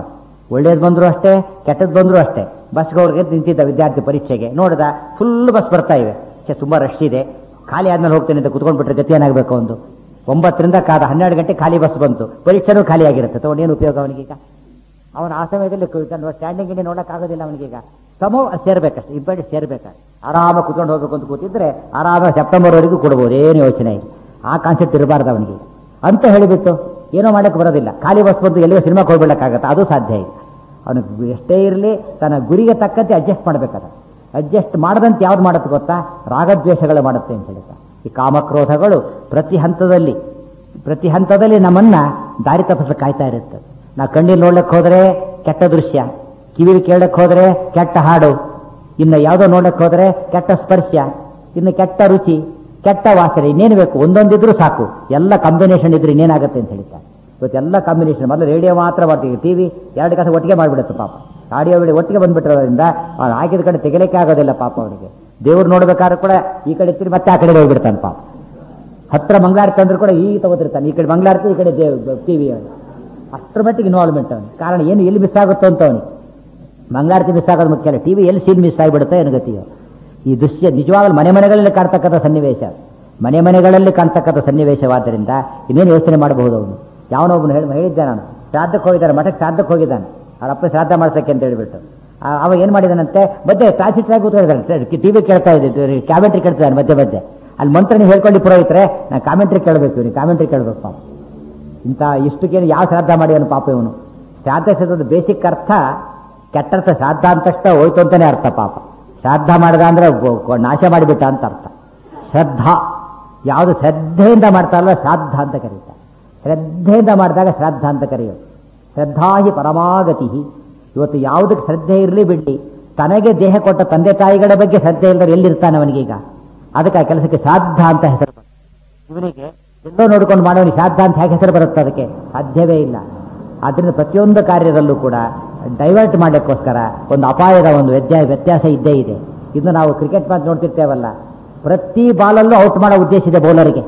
[SPEAKER 1] ಒಳ್ಳೇದು ಬಂದರೂ ಅಷ್ಟೇ ಕೆಟ್ಟದ್ದು ಬಂದರೂ ಅಷ್ಟೇ ಬಸ್ಗೆ ಅವ್ರಿಗೆ ನಿಂತಿದ್ದ ವಿದ್ಯಾರ್ಥಿ ಪರೀಕ್ಷೆಗೆ ನೋಡಿದ ಫುಲ್ ಬಸ್ ಬರ್ತಾ ಇವೆ ಛೆ ತುಂಬ ರಶ್ ಇದೆ ಖಾಲಿ ಆದ್ಮೇಲೆ ಹೋಗ್ತೇನೆ ಅಂತ ಕುತ್ಕೊಂಡ್ಬಿಟ್ರೆ ಗತಿ ಏನಾಗಬೇಕು ಒಂದು ಒಂಬತ್ತರಿಂದ ಕಾದ ಹನ್ನೆರಡು ಗಂಟೆ ಖಾಲಿ ಬಸ್ ಬಂತು ಪರೀಕ್ಷೆನೂ ಖಾಲಿ ಆಗಿರುತ್ತೆ ತಗೊಂಡು ಏನು ಉಪಯೋಗ ಅವನಿಗೀಗ ಅವನು ಆ ಸಮಯದಲ್ಲಿ ಸ್ಟ್ಯಾಂಡಿಂಗ್ ಗಿಂಡಿ ನೋಡೋಕ್ಕಾಗೋದಿಲ್ಲ ಅವನಿಗೀಗ ಸಮೋ ಸೇರ್ಬೇಕಷ್ಟೇ ಇಬ್ಬಡಿ ಸೇರ್ಬೇಕು ಆರಾಮಾಗಿ ಕುತ್ಕೊಂಡು ಹೋಗ್ಬೇಕು ಅಂತ ಕೂತಿದ್ರೆ ಆರಾಮಾಗಿ ಸೆಪ್ಟೆಂಬರ್ವರೆಗೂ ಕೊಡ್ಬೋದು ಏನು ಯೋಚನೆ ಇಲ್ಲ ಆ ಕಾನ್ಸೆಪ್ಟ್ ಇರಬಾರ್ದು ಅವನಿಗೆ ಅಂತ ಹೇಳಿಬಿಟ್ಟು ಏನೋ ಮಾಡಕ್ಕೆ ಬರೋದಿಲ್ಲ ಖಾಲಿ ಬಸ್ ಬಂದು ಎಲ್ಲಿಯೋ ಸಿನಿಮಾಕ್ಕೆ ಹೋಗ್ಬಿಡಕ್ಕಾಗತ್ತೆ ಅದು ಸಾಧ್ಯ ಇಲ್ಲ ಅವನಿಗೆ ಎಷ್ಟೇ ಇರಲಿ ತನ್ನ ಗುರಿಗೆ ತಕ್ಕಂತೆ ಅಡ್ಜಸ್ಟ್ ಮಾಡಬೇಕಾದ ಅಡ್ಜಸ್ಟ್ ಮಾಡದಂತೆ ಯಾವ್ದು ಮಾಡುತ್ತೆ ಗೊತ್ತಾ ರಾಗದ್ವೇಷಗಳು ಮಾಡುತ್ತೆ ಅಂತ ಹೇಳ್ತಾ ಈ ಕಾಮಕ್ರೋಧಗಳು ಪ್ರತಿ ಹಂತದಲ್ಲಿ ಪ್ರತಿ ಹಂತದಲ್ಲಿ ನಮ್ಮನ್ನ ದಾರಿ ತಪ್ಪಿಸಲು ಕಾಯ್ತಾ ಇರುತ್ತೆ ನಾವು ಕಣ್ಣೀರು ನೋಡ್ಲಿಕ್ಕೆ ಹೋದ್ರೆ ಕೆಟ್ಟ ದೃಶ್ಯ ಕಿವಿಲಿ ಕೇಳಕ್ಕೆ ಹೋದ್ರೆ ಕೆಟ್ಟ ಹಾಡು ಇನ್ನು ಯಾವುದೋ ನೋಡಕ್ಕೆ ಹೋದ್ರೆ ಕೆಟ್ಟ ಸ್ಪರ್ಶ ಇನ್ನು ಕೆಟ್ಟ ರುಚಿ ಕೆಟ್ಟ ವಾಸನೆ ಇನ್ನೇನು ಬೇಕು ಒಂದೊಂದಿದ್ರು ಸಾಕು ಎಲ್ಲ ಕಾಂಬಿನೇಷನ್ ಇದ್ರೆ ಇನ್ನೇನಾಗುತ್ತೆ ಅಂತ ಹೇಳ್ತಾರೆ ಇವತ್ತೆಲ್ಲ ಕಾಂಬಿನೇಷನ್ ಮೊದಲು ರೇಡಿಯೋ ಮಾತ್ರ ಮಾಡ್ತೀವಿ ಟಿವಿ ಎರಡು ಕಸ ಒಟ್ಟಿಗೆ ಮಾಡಿಬಿಡುತ್ತೆ ಪಾಪ ಆಡಿಯೋ ವಿಡಿಯೋ ಒಟ್ಟಿಗೆ ಬಂದ್ಬಿಟ್ಟಿರೋದ್ರಿಂದ ಅವ್ನು ಹಾಕಿದ ಕಡೆ ತೆಗಿಲಿಕ್ಕೆ ಆಗೋದಿಲ್ಲ ಪಾಪ ಅವನಿಗೆ ದೇವ್ರು ನೋಡ್ಬೇಕಾದ್ರೆ ಕೂಡ ಈ ಕಡೆ ತಿರುಗಿ ಮತ್ತೆ ಆ ಕಡೆ ಹೋಗ್ಬಿಡ್ತಾನೆ ಪಾಪ ಹತ್ರ ಮಂಗಳಾರತಿ ಅಂದ್ರೂ ಕೂಡ ಈ ತಗೋತಿರ್ತಾನೆ ಈ ಕಡೆ ಮಂಗಳಾರತಿ ಈ ಕಡೆ ದೇವ್ ಟಿವಿ ಅಷ್ಟರ ಮಟ್ಟಿಗೆ ಇನ್ವಾಲ್ವ್ಮೆಂಟ್ ಅವನು ಕಾರಣ ಏನು ಎಲ್ಲಿ ಮಿಸ್ ಆಗುತ್ತೋ ಅಂತ ಅವನಿಗೆ ಮಂಗಳಾರತಿ ಮಿಸ್ ಆಗೋದು ಮುಖ್ಯ ಅಲ್ಲ ಟಿವಿ ಎಲ್ಲಿ ಸೀನ್ ಮಿಸ್ ಆಗಿಬಿಡುತ್ತೆ ಏನು ಗತಿಯೋ ಈ ದೃಶ್ಯ ನಿಜವಾಗಲೂ ಮನೆ ಮನೆಗಳಲ್ಲಿ ಕಾಣ್ತಕ್ಕಂಥ ಸನ್ನಿವೇಶ ಮನೆ ಮನೆಗಳಲ್ಲಿ ಕಾಣ್ತಕ್ಕಂಥ ಸನ್ನಿವೇಶವಾದ್ದರಿಂದ ಇನ್ನೇನು ಯೋಚನೆ ಮಾಡಬಹುದು ಅವನು ಯಾವನೊಬ್ಬನು ಹೇಳಿ ಹೇಳಿದ್ದೆ ನಾನು ಶ್ರಾದ್ದಕ್ಕೆ ಹೋಗಿದ್ದಾನೆ ಮಠಕ್ಕೆ ಶ್ರಾದ್ದಕ್ಕೆ ಹೋಗಿದ್ದಾನೆ ಅವ್ರ ಅಪ್ಪ ಶ್ರಾದ್ದ ಮಾಡ್ಸಕ್ಕೆ ಅಂತ ಹೇಳ್ಬಿಟ್ಟು ಆ, ಅವ ಏನು ಮಾಡಿದಾನಂತೆ ಮಧ್ಯೆ ಟ್ರಾನ್ಸಿಟ್ರಾಗಿ ಕೂತ್ಕೊಂಡಿದ್ದಾನೆ ಟಿವಿ ಕೇಳ್ತಾ ಇದ್ದಿದ್ದು ಕ್ಯಾಮೆಂಟ್ರಿ ಕೇಳ್ತಿದ್ದಾನೆ ಮಧ್ಯೆ ಮಧ್ಯೆ ಅಲ್ಲಿ ಮಂತ್ರ ನೀವು ಹೇಳ್ಕೊಂಡು ಪುರೋಹಿತರೆ ನಾನು ಕಾಮೆಂಟ್ರಿ ಕೇಳಬೇಕು ನೀವು ಕಾಮೆಂಟ್ರಿ ಕೇಳಬೇಕು ಪಾಪ ಇಂಥ ಇಷ್ಟಕ್ಕೇನು ಯಾವ ಶ್ರಾದ್ದ ಮಾಡಿದನು ಪಾಪ ಇವನು ಶ್ರಾದ್ದ ಶಬ್ದದ ಬೇಸಿಕ್ ಅರ್ಥ ಕೆಟ್ಟರ್ಥ ಶ್ರಾದ್ದ ಅಂತ ತಕ್ಷಣ ಹೋಯ್ತು ಅಂತಾನೆ ಅರ್ಥ ಪಾಪ ಶ್ರಾದ್ದ ಮಾಡಿದ ಅಂದ್ರೆ ಗೊ- ಗೊ- ನಾಶ ಮಾಡಿಬಿಟ್ಟ ಅಂತ ಅರ್ಥ ಶ್ರದ್ಧಾ ಯಾವುದು ಶ್ರದ್ಧೆಯಿಂದ ಮಾಡ್ತಾರಲ್ಲ ಶ್ರಾದ್ದ ಅಂತ ಕರೀತಾರೆ ಶ್ರದ್ಧೆಯಿಂದ ಮಾಡಿದಾಗ ಶ್ರಾದ್ದ ಅಂತ ಕರೆಯೋದು ಶ್ರದ್ಧಾ ಹಿ ಪರಮಾಗತಿ ಇವತ್ತು ಯಾವುದಕ್ಕೆ ಶ್ರದ್ಧೆ ಇರಲಿ ಬಿಡ್ಲಿ ತನಗೆ ದೇಹ ಕೊಟ್ಟ ತಂದೆ ತಾಯಿಗಳ ಬಗ್ಗೆ ಶ್ರದ್ಧೆ ಇಲ್ಲದ್ರೆ ಎಲ್ಲಿರ್ತಾನೆ ಅವನಿಗೀಗ ಅದಕ್ಕೆ ಆ ಕೆಲಸಕ್ಕೆ ಶ್ರಾದ್ದ ಅಂತ ಹೆಸರು ಬಂತು. ಇವನಿಗೆ ಎಲ್ಲೋ ನೋಡ್ಕೊಂಡು ಮಾಡೋನಿಗೆ ಶ್ರಾದ್ದ ಅಂತ ಹೇಗೆ ಹೆಸರು ಬರುತ್ತೆ ಅದಕ್ಕೆ ಸಾಧ್ಯವೇ ಇಲ್ಲ ಆದ್ದರಿಂದ ಪ್ರತಿಯೊಂದು ಕಾರ್ಯದಲ್ಲೂ ಕೂಡ ಡೈವರ್ಟ್ ಮಾಡಲಿಕ್ಕೋಸ್ಕರ ಒಂದು ಅಪಾಯದ ಒಂದು ವ್ಯತ್ಯಾಸ ವ್ಯತ್ಯಾಸ ಇದ್ದೇ ಇದೆ ಇನ್ನು ನಾವು ಕ್ರಿಕೆಟ್ ಮ್ಯಾಚ್ ನೋಡ್ತಿರ್ತೇವಲ್ಲ ಪ್ರತಿ ಬಾಲಲ್ಲೂ ಔಟ್ ಮಾಡೋ ಉದ್ದೇಶ ಇದೆ ಬೌಲರ್ಗೆ